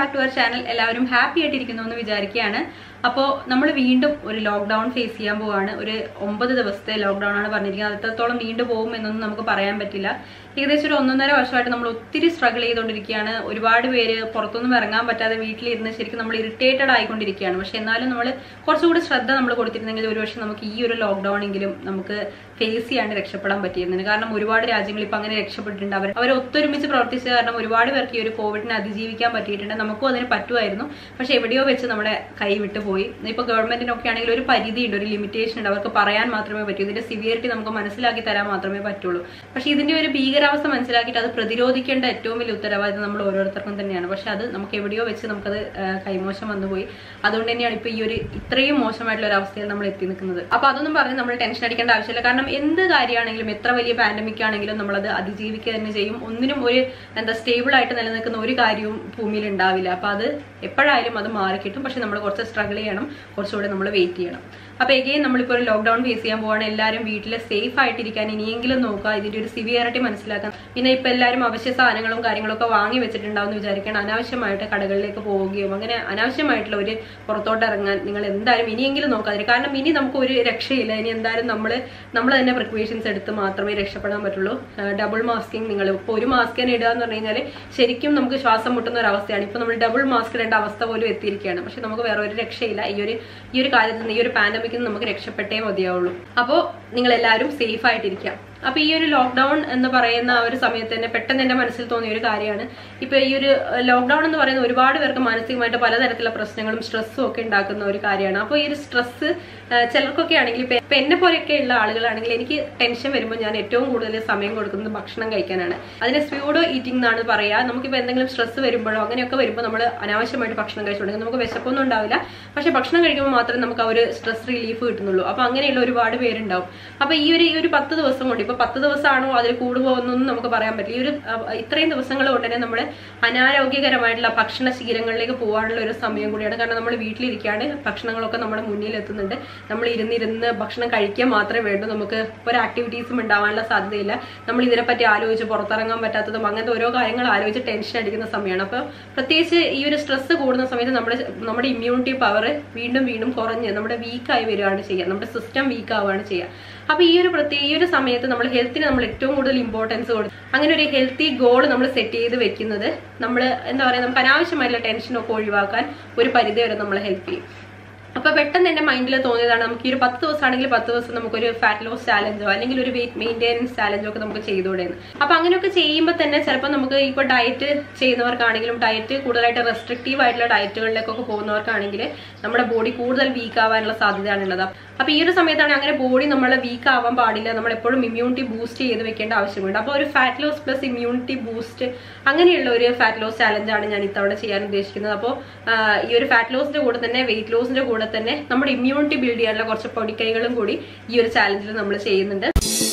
back to our channel എല്ലാവരും happy ആയിട്ടിരിക്കുന്നു എന്ന് വിചാരിക്കുകയാണ് അപ്പോൾ നമ്മൾ വീണ്ടും ഒരു ലോക്ക്ഡൌൺ ഫേസ് ചെയ്യാൻ പോവാണ് ഒരു ഒമ്പത് ദിവസത്തെ ലോക്ക്ഡൌൺ ആണ് പറഞ്ഞിരിക്കുന്നത് അത് എത്രത്തോളം നീണ്ടു പോകും എന്നൊന്നും നമുക്ക് പറയാൻ പറ്റില്ല ഏകദേശം ഒരു ഒന്നൊന്നര വർഷമായിട്ട് നമ്മൾ ഒത്തിരി സ്ട്രഗിൾ ചെയ്തുകൊണ്ടിരിക്കുകയാണ് ഒരുപാട് പേര് പുറത്തൊന്നും ഇറങ്ങാൻ പറ്റാതെ വീട്ടിലിരുന്ന് ശരിക്കും നമ്മൾ ഇറിറ്റേറ്റഡ് ആയിക്കൊണ്ടിരിക്കുകയാണ് പക്ഷെ എന്നാലും നമ്മൾ കുറച്ചുകൂടി ശ്രദ്ധ നമ്മൾ കൊടുത്തിരുന്നെങ്കിൽ ഒരുപക്ഷെ നമുക്ക് ഈ ഒരു ലോക്ക്ഡൌണെങ്കിലും നമുക്ക് ഫേസ് ചെയ്യാണ്ട് രക്ഷപ്പെടാൻ പറ്റിയിരുന്നത് കാരണം ഒരുപാട് രാജ്യങ്ങൾ ഇപ്പൊ അങ്ങനെ രക്ഷപ്പെട്ടിട്ടുണ്ട് അവർ അവർ ഒത്തൊരുമിച്ച് പ്രവർത്തിച്ച കാരണം ഒരുപാട് പേർക്ക് ഈ ഒരു കോവിഡിനെ അതിജീവിക്കാൻ പറ്റിയിട്ടുണ്ട് നമുക്കും അതിന് പറ്റുമായിരുന്നു പക്ഷെ എവിടെയോ വെച്ച് നമ്മുടെ കൈ വിട്ടു പോയി ഇപ്പൊ ഗവൺമെന്റിനൊക്കെ ആണെങ്കിൽ ഒരു പരിധി ഉണ്ട് ഒരു ലിമിറ്റേഷൻ ഉണ്ട് അവർക്ക് പറയാൻ മാത്രമേ പറ്റൂ ഇതിന്റെ സിവിയറിറ്റി നമുക്ക് മനസ്സിലാക്കി തരാൻ മാത്രമേ പറ്റുള്ളൂ പക്ഷെ ഇതിന്റെ ഒരു ഭീകരാവസ്ഥ മനസ്സിലാക്കിയിട്ട് അത് പ്രതിരോധിക്കേണ്ട ഏറ്റവും വലിയ ഉത്തരവാദിത്തം നമ്മൾ ഓരോരുത്തർക്കും തന്നെയാണ് പക്ഷെ അത് നമുക്ക് എവിടെയോ വെച്ച് നമുക്കത് ആ, കൈമോശം വന്നുപോയി അതുകൊണ്ട് തന്നെയാണ് ഇപ്പൊ ഈ ഒരു ഇത്രയും മോശമായിട്ടുള്ള ഒരു അവസ്ഥയിൽ നമ്മൾ എത്തി നിൽക്കുന്നത് അപ്പൊ അതൊന്നും പറഞ്ഞ് നമ്മൾ ടെൻഷൻ അടിക്കേണ്ട ആവശ്യമില്ല കാരണം എന്ത് കാര്യമാണെങ്കിലും എത്ര വലിയ പാൻഡമിക് ആണെങ്കിലും നമ്മളത് അതിജീവിക്കുക തന്നെ ചെയ്യും ഒന്നിനും ഒരു എന്താ സ്റ്റേബിൾ ആയിട്ട് നിലനിൽക്കുന്ന ഒരു കാര്യവും ഭൂമിയിൽ ഉണ്ടാവില്ല അപ്പൊ അത് എപ്പോഴായാലും അത് മാറി കിട്ടും പക്ഷെ നമ്മൾ കുറച്ച് സ്ട്രഗിൾ ചെയ്യണം കുറച്ചുകൂടെ നമ്മൾ വെയിറ്റ് ചെയ്യണം അപ്പൊ എഗെയിൻ നമ്മളിപ്പോൾ ഒരു ലോക്ക്ഡൌൺ ഫേസ് ചെയ്യാൻ പോവാണ് എല്ലാവരും വീട്ടിൽ സേഫ് ആയിട്ടിരിക്കാൻ ഇനിയെങ്കിലും നോക്കുക ഇതിന്റെ ഒരു സിവിയറിറ്റി മനസ്സിലാക്കാൻ പിന്നെ ഇപ്പൊ എല്ലാവരും അവശ്യ സാധനങ്ങളും കാര്യങ്ങളൊക്കെ വാങ്ങി വെച്ചിട്ടുണ്ടാവും എന്ന് വിചാരിക്കണം അനാവശ്യമായിട്ട് കടകളിലേക്ക് പോവുകയോ അങ്ങനെ അനാവശ്യമായിട്ടുള്ള ഒരു പുറത്തോട്ട് ഇറങ്ങാൻ നിങ്ങൾ എന്തായാലും ഇനിയെങ്കിലും നോക്കാതിരിക്കും കാരണം ഇനി നമുക്ക് ഒരു രക്ഷയില്ല ഇനി എന്തായാലും നമ്മൾ നമ്മൾ തന്നെ പ്രിക്വേഷൻസ് എടുത്ത് മാത്രമേ രക്ഷപ്പെടാൻ പറ്റുള്ളൂ ഡബിൾ മാസ്കിങ് നിങ്ങൾ ഇപ്പോൾ ഒരു മാസ്ക് തന്നെ ഇടുക എന്ന് പറഞ്ഞു കഴിഞ്ഞാൽ ശരിക്കും നമുക്ക് ശ്വാസം മുട്ടുന്ന ഒരു അവസ്ഥയാണ് ഇപ്പൊ നമ്മൾ ഡബിൾ മാസ്ക് ഇടേണ്ട അവസ്ഥ പോലും എത്തിയിരിക്കുകയാണ് പക്ഷെ നമുക്ക് വേറെ ഒരു രക്ഷയില്ല ഈ ഒരു ഈ ഒരു കാര്യത്തിൽ നിന്ന് ഈ ഒരു പാൻഡമിക്കിൽ നിന്ന് നമുക്ക് രക്ഷപ്പെട്ടേ മതിയാവുള്ളൂ അപ്പോൾ നിങ്ങൾ എല്ലാവരും സേഫ് ആയിട്ടിരിക്കുക അപ്പൊ ഈ ഒരു ലോക്ക്ഡൌൺ എന്ന് പറയുന്ന ആ ഒരു സമയത്ത് തന്നെ പെട്ടെന്ന് എന്റെ മനസ്സിൽ തോന്നിയ ഒരു കാര്യമാണ് ഇപ്പൊ ഈ ഒരു ലോക്ക്ഡൌൺ എന്ന് പറയുന്ന ഒരുപാട് പേർക്ക് മാനസികമായിട്ട് പലതരത്തിലുള്ള പ്രശ്നങ്ങളും സ്ട്രെസ്സും ഒക്കെ ഉണ്ടാക്കുന്ന ഒരു കാര്യമാണ് അപ്പോൾ ഈ ഒരു സ്ട്രെസ് ചിലർക്കൊക്കെ ആണെങ്കിൽ ഇപ്പൊ ഇപ്പൊ എന്നെ പോലെയൊക്കെ ഉള്ള ആളുകളാണെങ്കിൽ എനിക്ക് ടെൻഷൻ വരുമ്പോൾ ഞാൻ ഏറ്റവും കൂടുതൽ സമയം കൊടുക്കുന്നത് ഭക്ഷണം കഴിക്കാനാണ് അതിനെ സ്യൂഡോ ഈറ്റിംഗ് എന്നാണ് പറയാ നമുക്കിപ്പോൾ എന്തെങ്കിലും സ്ട്രെസ് വരുമ്പോഴോ അങ്ങനെയൊക്കെ വരുമ്പോൾ നമ്മൾ അനാവശ്യമായിട്ട് ഭക്ഷണം കഴിച്ചുകൊണ്ടെങ്കിൽ നമുക്ക് വിശപ്പൊന്നും ഉണ്ടാവില്ല പക്ഷെ ഭക്ഷണം കഴിക്കുമ്പോൾ മാത്രമേ നമുക്ക് ആ ഒരു സ്ട്രെസ് റിലീഫ് കിട്ടുന്നുള്ളൂ അപ്പൊ അങ്ങനെയുള്ള ഒരുപാട് പേരുണ്ടാവും അപ്പൊ ഈ ഒരു ഈ ഒരു പത്ത് ദിവസം കൊണ്ട് ഇപ്പൊ പത്ത് ദിവസമാണോ അതിൽ കൂടുപോകുന്നൊന്നും നമുക്ക് പറയാൻ പറ്റില്ല ഈ ഒരു അഹ്, ഇത്രയും ദിവസങ്ങൾ കൊണ്ട് തന്നെ നമ്മൾ അനാരോഗ്യകരമായിട്ടുള്ള ഭക്ഷണ ശീലങ്ങളിലേക്ക് പോകാനുള്ള ഒരു സമയം കൂടിയാണ് കാരണം നമ്മൾ വീട്ടിലിരിക്കാണ്ട് ഭക്ഷണങ്ങളൊക്കെ നമ്മുടെ മുന്നിൽ എത്തുന്നുണ്ട് നമ്മൾ ഇരുന്നിരുന്ന് ഭക്ഷണം കഴിക്കാൻ മാത്രമേ വേണ്ടൂ നമുക്ക് ഒരു ആക്ടിവിറ്റീസും ഉണ്ടാവാനുള്ള സാധ്യതയില്ല നമ്മൾ ഇതിനെപ്പറ്റി ആലോചിച്ച് പുറത്തിറങ്ങാൻ പറ്റാത്തതും അങ്ങനത്തെ ഓരോ കാര്യങ്ങൾ ആലോചിച്ച് ടെൻഷൻ അടിക്കുന്ന സമയമാണ് അപ്പോൾ പ്രത്യേകിച്ച് ഈ ഒരു സ്ട്രെസ് കൂടുന്ന സമയത്ത് നമ്മുടെ നമ്മുടെ ഇമ്മ്യൂണിറ്റി പവർ വീണ്ടും വീണ്ടും കുറഞ്ഞ് നമ്മുടെ വീക്കായി വരികയാണ് ചെയ്യുക നമ്മുടെ സിസ്റ്റം വീക്ക് ആവുകയാണ് ചെയ്യുക അപ്പൊ ഈ ഒരു പ്രത്യേക ഈ ഒരു സമയത്ത് നമ്മൾ ഹെൽത്തിന് നമ്മൾ ഏറ്റവും കൂടുതൽ ഇമ്പോർട്ടൻസ് കൊടുക്കും അങ്ങനെ ഒരു ഹെൽത്തി ഗോൾ നമ്മൾ സെറ്റ് ചെയ്ത് വെക്കുന്നത് നമ്മൾ എന്താ പറയുക നമുക്ക് അനാവശ്യമായിട്ടുള്ള ടെൻഷനൊക്കെ ഒഴിവാക്കാൻ ഒരു പരിധി വരെ നമ്മളെ ഹെൽപ്പ് ചെയ്യും അപ്പൊ പെട്ടെന്ന് എന്റെ മൈൻഡിൽ തോന്നിയതാണ് നമുക്ക് ഈ ഒരു പത്ത് ദിവസം ആണെങ്കിൽ പത്ത് ദിവസം നമുക്കൊരു ഫാറ്റ് ലോസ് ചാലഞ്ചോ അല്ലെങ്കിൽ ഒരു വെയിറ്റ് മെയിൻറ്റെനൻസ് ചാലഞ്ചോ ഒക്കെ നമുക്ക് ചെയ്തുകൂടെയെന്ന് അപ്പൊ അങ്ങനെയൊക്കെ ചെയ്യുമ്പോൾ തന്നെ ചിലപ്പോൾ നമുക്ക് ഇപ്പോൾ ഡയറ്റ് ചെയ്യുന്നവർക്കാണെങ്കിലും ഡയറ്റ് കൂടുതലായിട്ട് റെസ്ട്രിക്റ്റീവ് ആയിട്ടുള്ള ഡയറ്റുകളിലേക്കൊക്കെ പോകുന്നവർക്കാണെങ്കിൽ നമ്മുടെ ബോഡി കൂടുതൽ വീക്ക് ആവാനുള്ള സാധ്യതയാണുള്ളത് അപ്പൊ ഈ ഒരു സമയത്താണ് അങ്ങനെ ബോഡി നമ്മളെ വീക്ക് ആവാൻ പാടില്ല നമ്മൾ എപ്പോഴും ഇമ്മ്യൂണിറ്റി ബൂസ്റ്റ് ചെയ്ത് വെക്കേണ്ട ആവശ്യമുണ്ട് അപ്പോൾ ഒരു fat loss plus immunity boost അങ്ങനെയുള്ള ഒരു ഫാറ്റ് ലോസ് ചാലഞ്ചാണ് ഞാൻ ഇത്തവണ ചെയ്യാൻ ഉദ്ദേശിക്കുന്നത് അപ്പോൾ ഈ ഒരു ഫാറ്റ് ലോസിന്റെ കൂടെ തന്നെ വെയിറ്റ് ലോസിന്റെ കൂടെ തന്നെ നമ്മുടെ ഇമ്മ്യൂണിറ്റി ബിൽഡ് ചെയ്യാനുള്ള കുറച്ച് പൊടിക്കൈകളും കൂടി ഈ ഒരു ചാലഞ്ചിൽ നമ്മൾ ചെയ്യുന്നുണ്ട്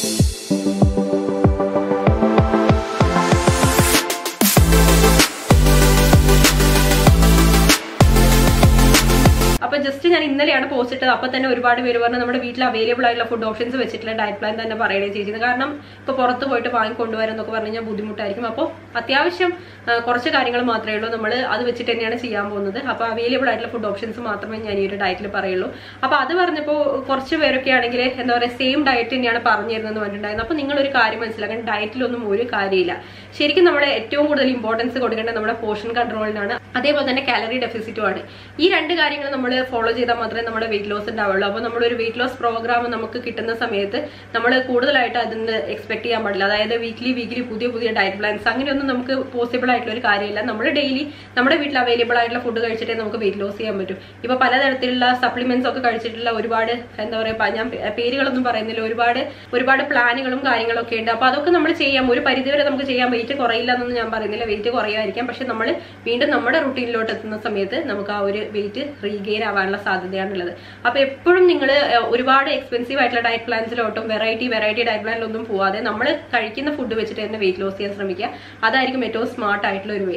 അപ്പൊ ജസ്റ്റ് ഞാൻ ഇന്നലെയാണ് പോസ്റ്റ് ഇട്ടത് അപ്പൊ തന്നെ ഒരുപാട് പേര് പറഞ്ഞു നമ്മുടെ വീട്ടിൽ അവൈലബിൾ ആയിട്ടുള്ള ഫുഡ് ഓപ്ഷൻസ് വെച്ചിട്ടുള്ള ഡയറ്റ് പ്ലാൻ തന്നെ പറയുകയും ചെയ്യുന്നത് കാരണം ഇപ്പൊ പുറത്ത് പോയിട്ട് വാങ്ങിക്കൊണ്ടുവരാൻ എന്നൊക്കെ പറഞ്ഞു കഴിഞ്ഞാൽ ബുദ്ധിമുട്ടായിരിക്കും അപ്പോൾ അത്യാവശ്യം ആ, കുറച്ച് കാര്യങ്ങൾ മാത്രമേ ഉള്ളൂ നമ്മൾ അത് വെച്ചിട്ട് തന്നെയാണ് ചെയ്യാൻ പോകുന്നത് അപ്പൊ അവൈലബിൾ ആയിട്ടുള്ള ഫുഡ് ഓപ്ഷൻസ് മാത്രമേ ഞാൻ ഈ ഒരു ഡയറ്റിൽ പറയുള്ളൂ അപ്പൊ അത് പറഞ്ഞപ്പോൾ കുറച്ച് പേരൊക്കെ ആണെങ്കിൽ എന്താ പറയുക സെയിം ഡയറ്റ് തന്നെയാണ് പറഞ്ഞു തരുന്നതെന്ന് പറഞ്ഞിട്ടുണ്ടായിരുന്നു അപ്പൊ നിങ്ങൾ ഒരു കാര്യം മനസ്സിലാക്കാൻ ഡയറ്റിലൊന്നും ഒരു കാര്യമില്ല ശരിക്കും നമ്മൾ ഏറ്റവും കൂടുതൽ ഇമ്പോർട്ടൻസ് കൊടുക്കേണ്ടത് നമ്മുടെ പോർഷൻ കൺട്രോളിനാണ് അതേപോലെ തന്നെ കാലറി ഡെഫിസിറ്റും ആണ് ഈ രണ്ട് കാര്യങ്ങൾ നമ്മൾ ഫോളോ ചെയ്താൽ മാത്രമേ നമ്മുടെ വെയിറ്റ് ലോസ് ഉണ്ടാവുള്ളൂ അപ്പോൾ നമ്മളൊരു വെയിറ്റ് ലോസ് പ്രോഗ്രാം നമുക്ക് കിട്ടുന്ന സമയത്ത് നമ്മൾ കൂടുതലായിട്ട് അതിന് എക്സ്പെക്ട് ചെയ്യാൻ പാടില്ല അതായത് വീക്ക്ലി വീക്ക്ലി പുതിയ പുതിയ ഡയറ്റ് പ്ലാൻസ് അങ്ങനെയൊന്നും നമുക്ക് പോസിബിൾ ആയിട്ടുള്ള ഒരു കാര്യമില്ല നമ്മൾ ഡെയിലി നമ്മുടെ വീട്ടിൽ അവൈലബിൾ ആയിട്ടുള്ള ഫുഡ് കഴിച്ചിട്ടേ നമുക്ക് വെയിറ്റ് ലോസ് ചെയ്യാൻ പറ്റും ഇപ്പൊ പലതരത്തിലുള്ള സപ്ലിമെന്റ്സ് ഒക്കെ കഴിച്ചിട്ടുള്ള ഒരുപാട് എന്താ പറയുക ഞാൻ പേ- പേരുകളൊന്നും പറയുന്നില്ല ഒരുപാട് ഒരുപാട് പ്ലാനുകളും കാര്യങ്ങളും ഒക്കെ ഉണ്ട് അപ്പൊ അതൊക്കെ നമ്മൾ ചെയ്യാം ഒരു പരിധിവരെ നമുക്ക് ചെയ്യാം വെയിറ്റ് കുറയില്ല എന്നൊന്നും ഞാൻ പറയുന്നില്ല വെയിറ്റ് കുറയുമായിരിക്കാം പക്ഷെ നമ്മൾ വീണ്ടും നമ്മുടെ റുട്ടീനിലോട്ട് എത്തുന്ന സമയത്ത് നമുക്ക് ആ ഒരു വെയിറ്റ് റീഗെയിൻ ആവാനുള്ള സാധ്യതയാണുള്ളത് അപ്പൊ എപ്പോഴും നിങ്ങൾ ഒരുപാട് എക്സ്പെൻസീവ് ആയിട്ടുള്ള ഡയറ്റ് പ്ലാൻസിലോട്ടും വെറൈറ്റി വെറൈറ്റി ഡയറ്റ് പ്ലാനിലൊന്നും പോവാതെ നമ്മൾ കഴിക്കുന്ന ഫുഡ് വെച്ചിട്ട് തന്നെ വെയിറ്റ് ലോസ് ചെയ്യാൻ ശ്രമിക്കുക അതായിരിക്കും ഏറ്റവും സ്മാർട്ട് ആയിട്ടുള്ള ഒരു വേ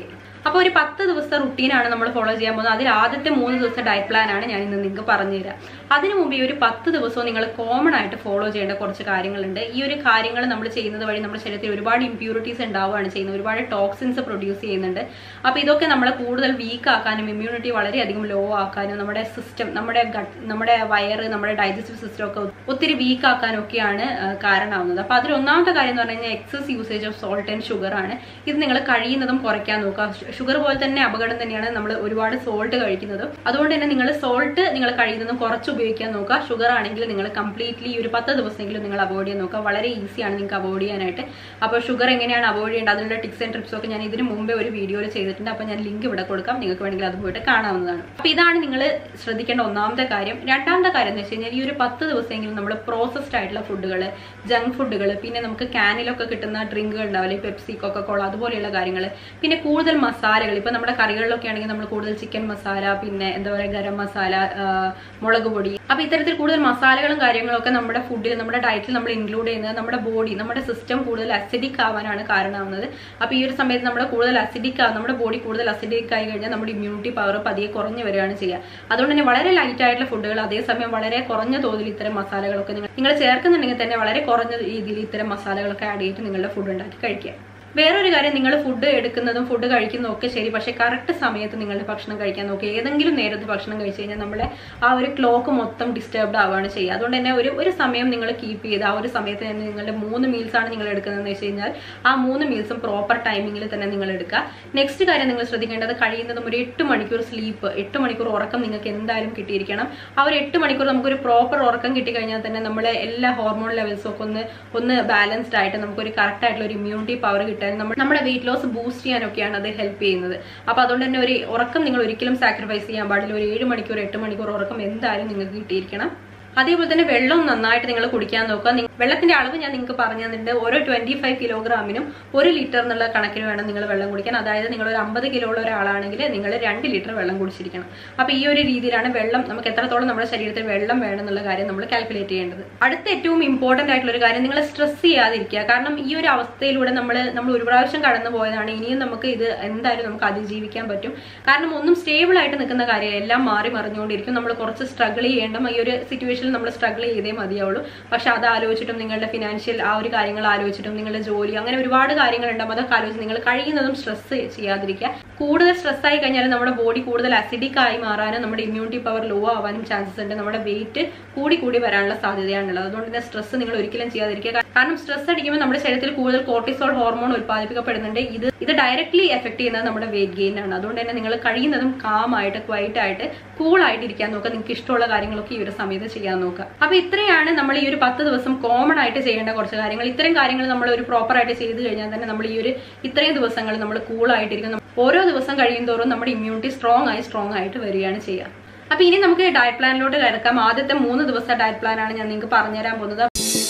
അപ്പോൾ ഒരു പത്ത് ദിവസത്തെ റുട്ടീനാണ് നമ്മൾ ഫോളോ ചെയ്യാൻ പോകുന്നത് അതിൽ ആദ്യത്തെ മൂന്ന് ദിവസത്തെ ഡയറ്റ് പ്ലാൻ ആണ് ഞാൻ ഇന്ന് നിങ്ങൾക്ക് പറഞ്ഞു തരാം അതിനു മുമ്പ് ഈ ഒരു പത്ത് ദിവസവും നിങ്ങൾ കോമൺ ആയിട്ട് ഫോളോ ചെയ്യേണ്ട കുറച്ച് കാര്യങ്ങളുണ്ട് ഈ ഒരു കാര്യങ്ങൾ നമ്മൾ ചെയ്യുന്നത് വഴി നമ്മുടെ ശരീരത്തിൽ ഒരുപാട് ഇമ്പ്യൂരിറ്റീസ് ഉണ്ടാവുകയാണ് ചെയ്യുന്നത് ഒരുപാട് ടോക്സിൻസ് പ്രൊഡ്യൂസ് ചെയ്യുന്നുണ്ട് അപ്പോൾ ഇതൊക്കെ നമ്മളെ കൂടുതൽ വീക്ക് ആക്കാനും ഇമ്മ്യൂണിറ്റി വളരെയധികം ലോ ആക്കാനും നമ്മുടെ സിസ്റ്റം നമ്മുടെ ഗട്ട് നമ്മുടെ വയറ് നമ്മുടെ ഡൈജസ്റ്റീവ് സിസ്റ്റം ഒക്കെ ഒത്തിരി വീക്ക് ആക്കാനും ഒക്കെയാണ് ആ, കാരണമാവുന്നത് അപ്പോൾ അതിൽ ഒന്നാമത്തെ കാര്യം എന്ന് പറഞ്ഞു കഴിഞ്ഞാൽ excess usage of salt and sugar ആണ് ഇത് നിങ്ങൾ കഴിയുന്നതും കുറയ്ക്കാൻ നോക്കുക ഷുഗർ പോലെ തന്നെ അപകടം തന്നെയാണ് നമ്മൾ ഒരുപാട് സോൾട്ട് കഴിക്കുന്നത് അതുകൊണ്ട് തന്നെ നിങ്ങൾ സോൾട്ട് നിങ്ങൾ കഴിയുന്നതും കുറച്ച് ഉപയോഗിക്കാൻ നോക്കുക ഷുഗർ ആണെങ്കിൽ നിങ്ങൾ കംപ്ലീറ്റ്ലി ഒരു പത്ത് ദിവസമെങ്കിലും നിങ്ങൾ അവോയ്ഡ് ചെയ്യാൻ നോക്കുക വളരെ ഈസിയാണ് നിങ്ങൾക്ക് അവോയ്ഡ് ചെയ്യാനായിട്ട് അപ്പോൾ ഷുഗർ എങ്ങനെയാണ് അവോയ്ഡ് ചെയ്യേണ്ടത് അതിനുള്ള ടിപ്സ് ആൻഡ് ട്രിപ്സ് ഒക്കെ ഞാൻ ഇതിന് മുമ്പേ ഒരു വീഡിയോയിൽ ചെയ്തിട്ടുണ്ട് അപ്പോൾ ഞാൻ ലിങ്ക് ഇവിടെ കൊടുക്കാം നിങ്ങൾക്ക് വേണമെങ്കിൽ അത് പോയിട്ട് കാണാവുന്നതാണ് അപ്പോൾ ഇതാണ് നിങ്ങൾ ശ്രദ്ധിക്കേണ്ട ഒന്നാമത്തെ കാര്യം രണ്ടാമത്തെ കാര്യം എന്ന് വെച്ച് കഴിഞ്ഞാൽ ഈ ഒരു പത്ത് ദിവസമെങ്കിലും നമ്മൾ പ്രോസസ്ഡ് ആയിട്ടുള്ള ഫുഡുകൾ ജങ്ക് ഫുഡുകൾ പിന്നെ നമുക്ക് ക്യാനിലൊക്കെ കിട്ടുന്ന ഡ്രിങ്കുകൾ ഉണ്ടാവില്ലേ പെപ്സി കൊക്കക്കോള അതുപോലെയുള്ള കാര്യങ്ങൾ പിന്നെ കൂടുതൽ മസാലകൾ ഇപ്പൊ നമ്മുടെ കറികളിലൊക്കെ ആണെങ്കിൽ നമ്മൾ കൂടുതൽ ചിക്കൻ മസാല പിന്നെ എന്താ പറയുക ഗരം മസാല ആ, മുളക് പൊടി അപ്പൊ ഇത്തരത്തിൽ കൂടുതൽ മസാലകളും കാര്യങ്ങളും ഒക്കെ നമ്മുടെ ഫുഡിൽ നമ്മുടെ ഡയറ്റിൽ നമ്മൾ ഇൻക്ലൂഡ് ചെയ്യുന്നത് നമ്മുടെ ബോഡി നമ്മുടെ സിസ്റ്റം കൂടുതൽ അസിഡിക് ആവാനാണ് കാരണമാവുന്നത് അപ്പൊ ഈ ഒരു സമയത്ത് നമ്മുടെ കൂടുതൽ അസിഡിക് ആവും നമ്മുടെ ബോഡി കൂടുതൽ അസിഡിക് ആയി കഴിഞ്ഞാൽ നമ്മുടെ ഇമ്മ്യൂണിറ്റി പവർ പതിയെ കുറഞ്ഞു വരികയാണ് ചെയ്യുക അതുകൊണ്ട് തന്നെ വളരെ ലൈറ്റ് ആയിട്ടുള്ള ഫുഡുകൾ അതേസമയം വളരെ കുറഞ്ഞ തോതിൽ ഇത്തരം മസാലകളൊക്കെ നിങ്ങൾ നിങ്ങൾ ചേർക്കുന്നുണ്ടെങ്കിൽ തന്നെ വളരെ കുറഞ്ഞ രീതിയിൽ ഇത്തരം മസാലകളൊക്കെ ആഡ് ചെയ്തിട്ട് നിങ്ങളുടെ ഫുഡ് ഉണ്ടാക്കി കഴിക്കുക വേറൊരു കാര്യം നിങ്ങൾ ഫുഡ് എടുക്കുന്നതും ഫുഡ് കഴിക്കുന്നതും ഒക്കെ ശരി പക്ഷേ കറക്റ്റ് സമയത്ത് നിങ്ങളുടെ ഭക്ഷണം കഴിക്കാൻ നോക്കുക ഏതെങ്കിലും നേരത്ത് ഭക്ഷണം കഴിച്ചു കഴിഞ്ഞാൽ നമ്മളെ ആ ഒരു ക്ലോക്ക് മൊത്തം ഡിസ്റ്റർബ്ഡ് ആവുകയാണ് ചെയ്യുക അതുകൊണ്ട് തന്നെ ഒരു ഒരു സമയം നിങ്ങൾ കീപ്പ് ചെയ്ത് ആ ഒരു സമയത്ത് തന്നെ നിങ്ങളുടെ മൂന്ന് മീൽസ് ആണ് നിങ്ങൾ എടുക്കുന്നതെന്ന് വെച്ച് കഴിഞ്ഞാൽ ആ മൂന്ന് മീൽസും പ്രോപ്പർ ടൈമിങ്ങിൽ തന്നെ നിങ്ങൾ എടുക്കുക നെക്സ്റ്റ് കാര്യം നിങ്ങൾ ശ്രദ്ധിക്കേണ്ടത് കഴിയുന്നതും ഒരു എട്ട് മണിക്കൂർ സ്ലീപ്പ് എട്ട് മണിക്കൂർ ഉറക്കം നിങ്ങൾക്ക് എന്തായാലും കിട്ടിയിരിക്കണം ആ ഒരു എട്ട് മണിക്കൂർ നമുക്കൊരു പ്രോപ്പർ ഉറക്കം കിട്ടിക്കഴിഞ്ഞാൽ തന്നെ നമ്മളെ എല്ലാ ഹോർമോൺ ലെവൽസും ഒക്കെ ഒന്ന് ഒന്ന് ബാലൻസ്ഡ് ആയിട്ട് നമുക്കൊരു കറക്റ്റ് ആയിട്ടുള്ള ഒരു ഇമ്മ്യൂണിറ്റി പവർ കിട്ടാൻ നമ്മൾ നമ്മുടെ വെയിറ്റ് ലോസ് ബൂസ്റ്റ് ചെയ്യാനൊക്കെയാണ് അത് ഹെൽപ്പ് ചെയ്യുന്നത് അപ്പൊ അതുകൊണ്ട് തന്നെ ഒരു ഉറക്കം നിങ്ങൾ ഒരിക്കലും സാക്രിഫൈസ് ചെയ്യാൻ പാടില്ല ഒരു ഏഴ് മണിക്കൂർ എട്ട് മണിക്കൂർ ഉറക്കം എന്തായാലും നിങ്ങൾക്ക് കിട്ടിയിരിക്കണം അതേപോലെ തന്നെ വെള്ളം നന്നായിട്ട് നിങ്ങൾ കുടിക്കാൻ നോക്കുക നിങ്ങ- വെള്ളത്തിന്റെ അളവ് ഞാൻ നിങ്ങൾക്ക് പറഞ്ഞു തന്നിട്ടുണ്ട് ഓരോ ട്വന്റി ഫൈവ് കിലോഗ്രാമിനും ഒരു ലിറ്റർ എന്നുള്ള കണക്കിന് വേണം നിങ്ങൾ വെള്ളം കുടിക്കാൻ അതായത് നിങ്ങൾ ഒരു അമ്പത് കിലോ ഉള്ള ഒരാളാണെങ്കിൽ നിങ്ങൾ രണ്ട് ലിറ്റർ വെള്ളം കുടിച്ചിരിക്കണം അപ്പൊ ഈ ഒരു രീതിയിലാണ് വെള്ളം നമുക്ക് എത്രത്തോളം നമ്മുടെ ശരീരത്തിൽ വെള്ളം വേണം എന്നുള്ള കാര്യം നമ്മൾ കാൽക്കുലേറ്റ് ചെയ്യേണ്ടത് അടുത്ത ഏറ്റവും ഇമ്പോർട്ടന്റ് ആയിട്ടുള്ള ഒരു കാര്യം നിങ്ങൾ സ്ട്രെസ് ചെയ്യാതിരിക്കുക കാരണം ഈ ഒരു അവസ്ഥയിലൂടെ നമ്മൾ നമ്മൾ ഒരു പ്രാവശ്യം കടന്നു പോയതാണ് ഇനിയും നമുക്ക് ഇത് എന്തായാലും നമുക്ക് അതിജീവിക്കാൻ പറ്റും കാരണം ഒന്നും സ്റ്റേബിൾ ആയിട്ട് നിൽക്കുന്ന കാര്യം എല്ലാം മാറി മറിഞ്ഞുകൊണ്ടിരിക്കും നമ്മൾ കുറച്ച് സ്ട്രഗിൾ ചെയ്യേണ്ട ഈ ഒരു സിറ്റുവേഷനിൽ നമ്മൾ സ്ട്രഗിൾ ചെയ്തേ മതിയാവുള്ളൂ പക്ഷെ അത് ആലോചിച്ചിട്ടും നിങ്ങളുടെ ഫിനാൻഷ്യൽ ആ ഒരു കാര്യങ്ങൾ ആലോചിച്ചിട്ടും നിങ്ങളുടെ ജോലി അങ്ങനെ ഒരുപാട് കാര്യങ്ങൾ ഉണ്ടാകും അതൊക്കെ ആലോചിച്ച് നിങ്ങൾ കഴിയുന്നതും സ്ട്രെസ് ചെയ്യാതിരിക്കുക കൂടുതൽ സ്ട്രെസ് ആയി കഴിഞ്ഞാൽ നമ്മുടെ ബോഡി കൂടുതൽ അസിഡിക് ആയി മാറാനും നമ്മുടെ ഇമ്മ്യൂണിറ്റി പവർ ലോ ആവാനും ചാൻസസ് ഉണ്ട് നമ്മുടെ വെയിറ്റ് കൂടി കൂടി വരാനുള്ള സാധ്യതയാണുള്ളത് അതുകൊണ്ട് തന്നെ സ്ട്രെസ് നിങ്ങൾ ഒരിക്കലും ചെയ്യാതിരിക്കുക കാരണം സ്ട്രെസ് അടിക്കുമ്പോൾ നമ്മുടെ ശരീരത്തിൽ കൂടുതൽ കോർട്ടിസോൾ ഹോർമോൺ ഉത്പാദിപ്പിക്കപ്പെടുന്നുണ്ട് ഇത് ഇത് ഡയറക്ട്ലി എഫക്ട് ചെയ്യുന്നത് നമ്മുടെ വെയിറ്റ് ഗെയിൻ ആണ് അതുകൊണ്ട് തന്നെ നിങ്ങൾ കഴിയുന്നതും കാം ആയിട്ട് ക്വൈറ്റ് ആയിട്ട് കൂൾ ആയിട്ട് ഇരിക്കാൻ നോക്കുക നിങ്ങൾക്ക് ഇഷ്ടമുള്ള കാര്യങ്ങളൊക്കെ ഈ ഒരു സമയത്ത് ചെയ്യാൻ നോക്കുക അപ്പൊ ഇത്രയാണ് നമ്മൾ ഈ ഒരു പത്ത് ദിവസം കോമൺ ആയിട്ട് ചെയ്യേണ്ട കുറച്ച് കാര്യങ്ങൾ ഇത്തരം കാര്യങ്ങൾ നമ്മൾ ഒരു പ്രോപ്പർ ആയിട്ട് ചെയ്തു കഴിഞ്ഞാൽ തന്നെ നമ്മൾ ഈ ഒരു ഇത്രയും ദിവസങ്ങൾ നമ്മൾ കൂൾ ആയിട്ടിരിക്കും ഓരോ ദിവസം കഴിയും തോറും നമ്മുടെ ഇമ്മ്യൂണിറ്റി സ്ട്രോങ് ആയി സ്ട്രോങ് ആയിട്ട് വരികയാണ് ചെയ്യുക അപ്പൊ ഇനി നമുക്ക് ഡയറ്റ് പ്ലാനിലോട്ട് കിടക്കാം ആദ്യത്തെ മൂന്ന് ദിവസത്തെ ഡയറ്റ് പ്ലാൻ ആണ് ഞാൻ നിങ്ങൾക്ക് പറഞ്ഞുതരാൻ പോകുന്നത്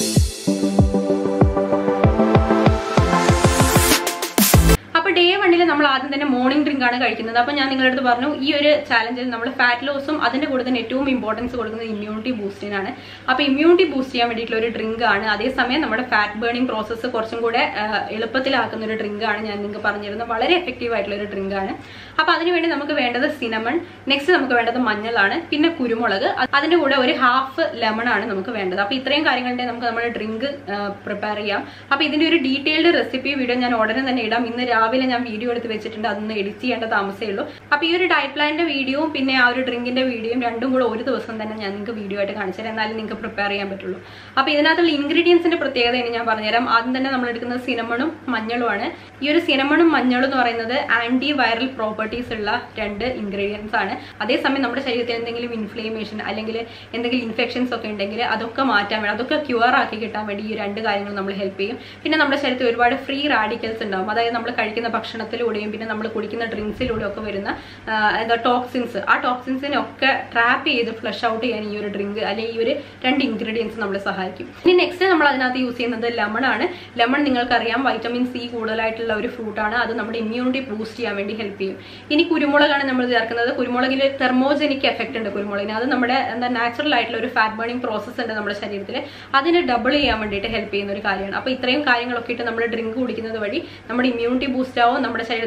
അപ്പൊ ഡേ വണ്ണിൽ നമ്മൾ ആദ്യം തന്നെ മോർണിംഗ് ഡ്രിങ്ക് ആണ് കഴിക്കുന്നത് അപ്പൊ ഞാൻ നിങ്ങളുടെ അടുത്ത് പറഞ്ഞു ഈ ഒരു ചാലഞ്ചിൽ നമ്മൾ ഫാറ്റ് ലോസും അതിന്റെ കൂടെ തന്നെ ഏറ്റവും ഇമ്പോർട്ടൻസ് കൊടുക്കുന്നത് ഇമ്മ്യൂണിറ്റി ബൂസ്റ്റിനാണ് അപ്പൊ ഇമ്മ്യൂണിറ്റി ബൂസ്റ്റ് ചെയ്യാൻ വേണ്ടിയിട്ടുള്ള ഒരു ഡ്രിങ്ക് ആണ് അതേസമയം നമ്മുടെ ഫാറ്റ് ബേണിംഗ് പ്രോസസ്സ് കുറച്ചും കൂടെ ആ, എളുപ്പത്തിലാക്കുന്ന ഒരു ഡ്രിങ്ക് ആണ് ഞാൻ നിങ്ങൾക്ക് പറഞ്ഞിരുന്നത് വളരെ എഫക്റ്റീവ് ആയിട്ടുള്ള ഒരു ഡ്രിങ്ക് ആണ് അപ്പൊ അതിനുവേണ്ടി നമുക്ക് വേണ്ടത് സിനമൺ നെക്സ്റ്റ് നമുക്ക് വേണ്ടത് മഞ്ഞളാണ് പിന്നെ കുരുമുളക് അ- അതിന്റെ കൂടെ ഒരു ഹാഫ് ലെമൺ ആണ് നമുക്ക് വേണ്ടത് അപ്പൊ ഇത്രയും കാര്യങ്ങളുടെ നമുക്ക് നമ്മുടെ ഡ്രിങ്ക് പ്രിപ്പയർ ചെയ്യാം അപ്പൊ ഇതിന്റെ ഒരു ഡീറ്റെയിൽഡ് റെസിപ്പി വീഡിയോ ഞാൻ ഉടനെ തന്നെ ഇടാം ഇന്ന് രാവിലെ ഞാൻ വീഡിയോ എടുത്ത് വെച്ചിട്ടുണ്ട് അതൊന്ന് എഡിറ്റ് ചെയ്യേണ്ട താമസമേ ഉള്ളൂ അപ്പൊ ഈ ഒരു ഡയറ്റ് പ്ലാനിന്റെ വീഡിയോയും പിന്നെ ആ ഒരു ഡ്രിങ്കിന്റെ വീഡിയോയും രണ്ടും കൂടെ ഒരു ദിവസം തന്നെ ഞാൻ നിങ്ങൾക്ക് വീഡിയോ ആയിട്ട് കാണിച്ചു തരാം എന്നാലും നിങ്ങൾക്ക് പ്രിപ്പയർ ചെയ്യാൻ പറ്റുള്ളൂ അപ്പൊ ഇതിനകത്തുള്ള ഇൻഗ്രീഡിയൻസിന്റെ പ്രത്യേകത ഇനി ഞാൻ പറഞ്ഞുതരാം ആദ്യം തന്നെ നമ്മൾ എടുക്കുന്നത് സിനമണും മഞ്ഞളുമാണ് ഈ ഒരു സിനമണും മഞ്ഞളും എന്ന് പറയുന്നത് ആന്റി വൈറൽ പ്രോപ്പർട്ടീസ് ഉള്ള രണ്ട് ഇൻഗ്രീഡിയൻസ് ആണ് അതേസമയം നമ്മുടെ ശരീരത്തിൽ എന്തെങ്കിലും ഇൻഫ്ലേമേഷൻ അല്ലെങ്കിൽ എന്തെങ്കിലും ഇൻഫെക്ഷൻസ് ഒക്കെ ഉണ്ടെങ്കിൽ അതൊക്കെ മാറ്റാൻ വേണ്ടി അതൊക്കെ ക്യൂർ ആക്കി കിട്ടാൻ വേണ്ടി ഈ രണ്ട് കാര്യങ്ങൾ നമ്മൾ ഹെൽപ്പ് ചെയ്യും പിന്നെ നമ്മുടെ ശരീരത്തിൽ ഒരുപാട് ഫ്രീ റാഡിക്കൽസ് ഉണ്ടാവും അതായത് നമ്മൾ കഴിക്കുന്ന ഭക്ഷണത്തിലൂടെയും പിന്നെ നമ്മൾ കുടിക്കുന്ന ഡ്രിങ്ക്സിലൂടെയും ഒക്കെ വരുന്ന ആ, എന്താ ടോക്സിൻസ് ആ ടോക്സിൻസിനെ ഒക്കെ ട്രാപ്പ് ചെയ്ത് ഫ്ലഷ് ഔട്ട് ചെയ്യാൻ ഈ ഒരു ഡ്രിങ്ക് അല്ലെങ്കിൽ ഈ ഒരു രണ്ട് ഇൻഗ്രീഡിയൻസ് നമ്മളെ സഹായിക്കും ഇനി നെക്സ്റ്റ് നമ്മൾ അതിനകത്ത് യൂസ് ചെയ്യുന്നത് ലെമൺ ആണ് ലെമൺ നിങ്ങൾക്കറിയാം വൈറ്റമിൻ സി കൂടുതലായിട്ടുള്ള ഒരു ഫ്രൂട്ടാണ് അത് നമ്മുടെ ഇമ്മ്യൂണിറ്റി ബൂസ്റ്റ് ചെയ്യാൻ വേണ്ടി ഹെൽപ്പ് ചെയ്യും ഇനി കുരുമുളകാണ് നമ്മൾ ചേർക്കുന്നത് കുരുമുളകിൽ തെർമോജനിക് എഫക്റ്റ് ഉണ്ട് കുരുമുളകിന് അത് നമ്മുടെ എന്താ നാച്ചുറൽ ആയിട്ടുള്ള ഒരു ഫാറ്റ് ബേണിംഗ് പ്രോസസ്സ് ഉണ്ട് നമ്മുടെ ശരീരത്തിൽ അതിനെ ഡബിൾ ചെയ്യാൻ വേണ്ടിയിട്ട് ഹെൽപ്പ് ചെയ്യുന്ന ഒരു കാര്യമാണ് അപ്പോൾ ഇത്രയും കാര്യങ്ങളൊക്കെ ഇട്ട് നമ്മൾ ഡ്രിങ്ക് കുടിക്കുന്നത് വഴി നമ്മുടെ ഇമ്മ്യൂണിറ്റി ബൂസ്റ്റ് ആവും നമ്മുടെ ശരീരത്തിൽ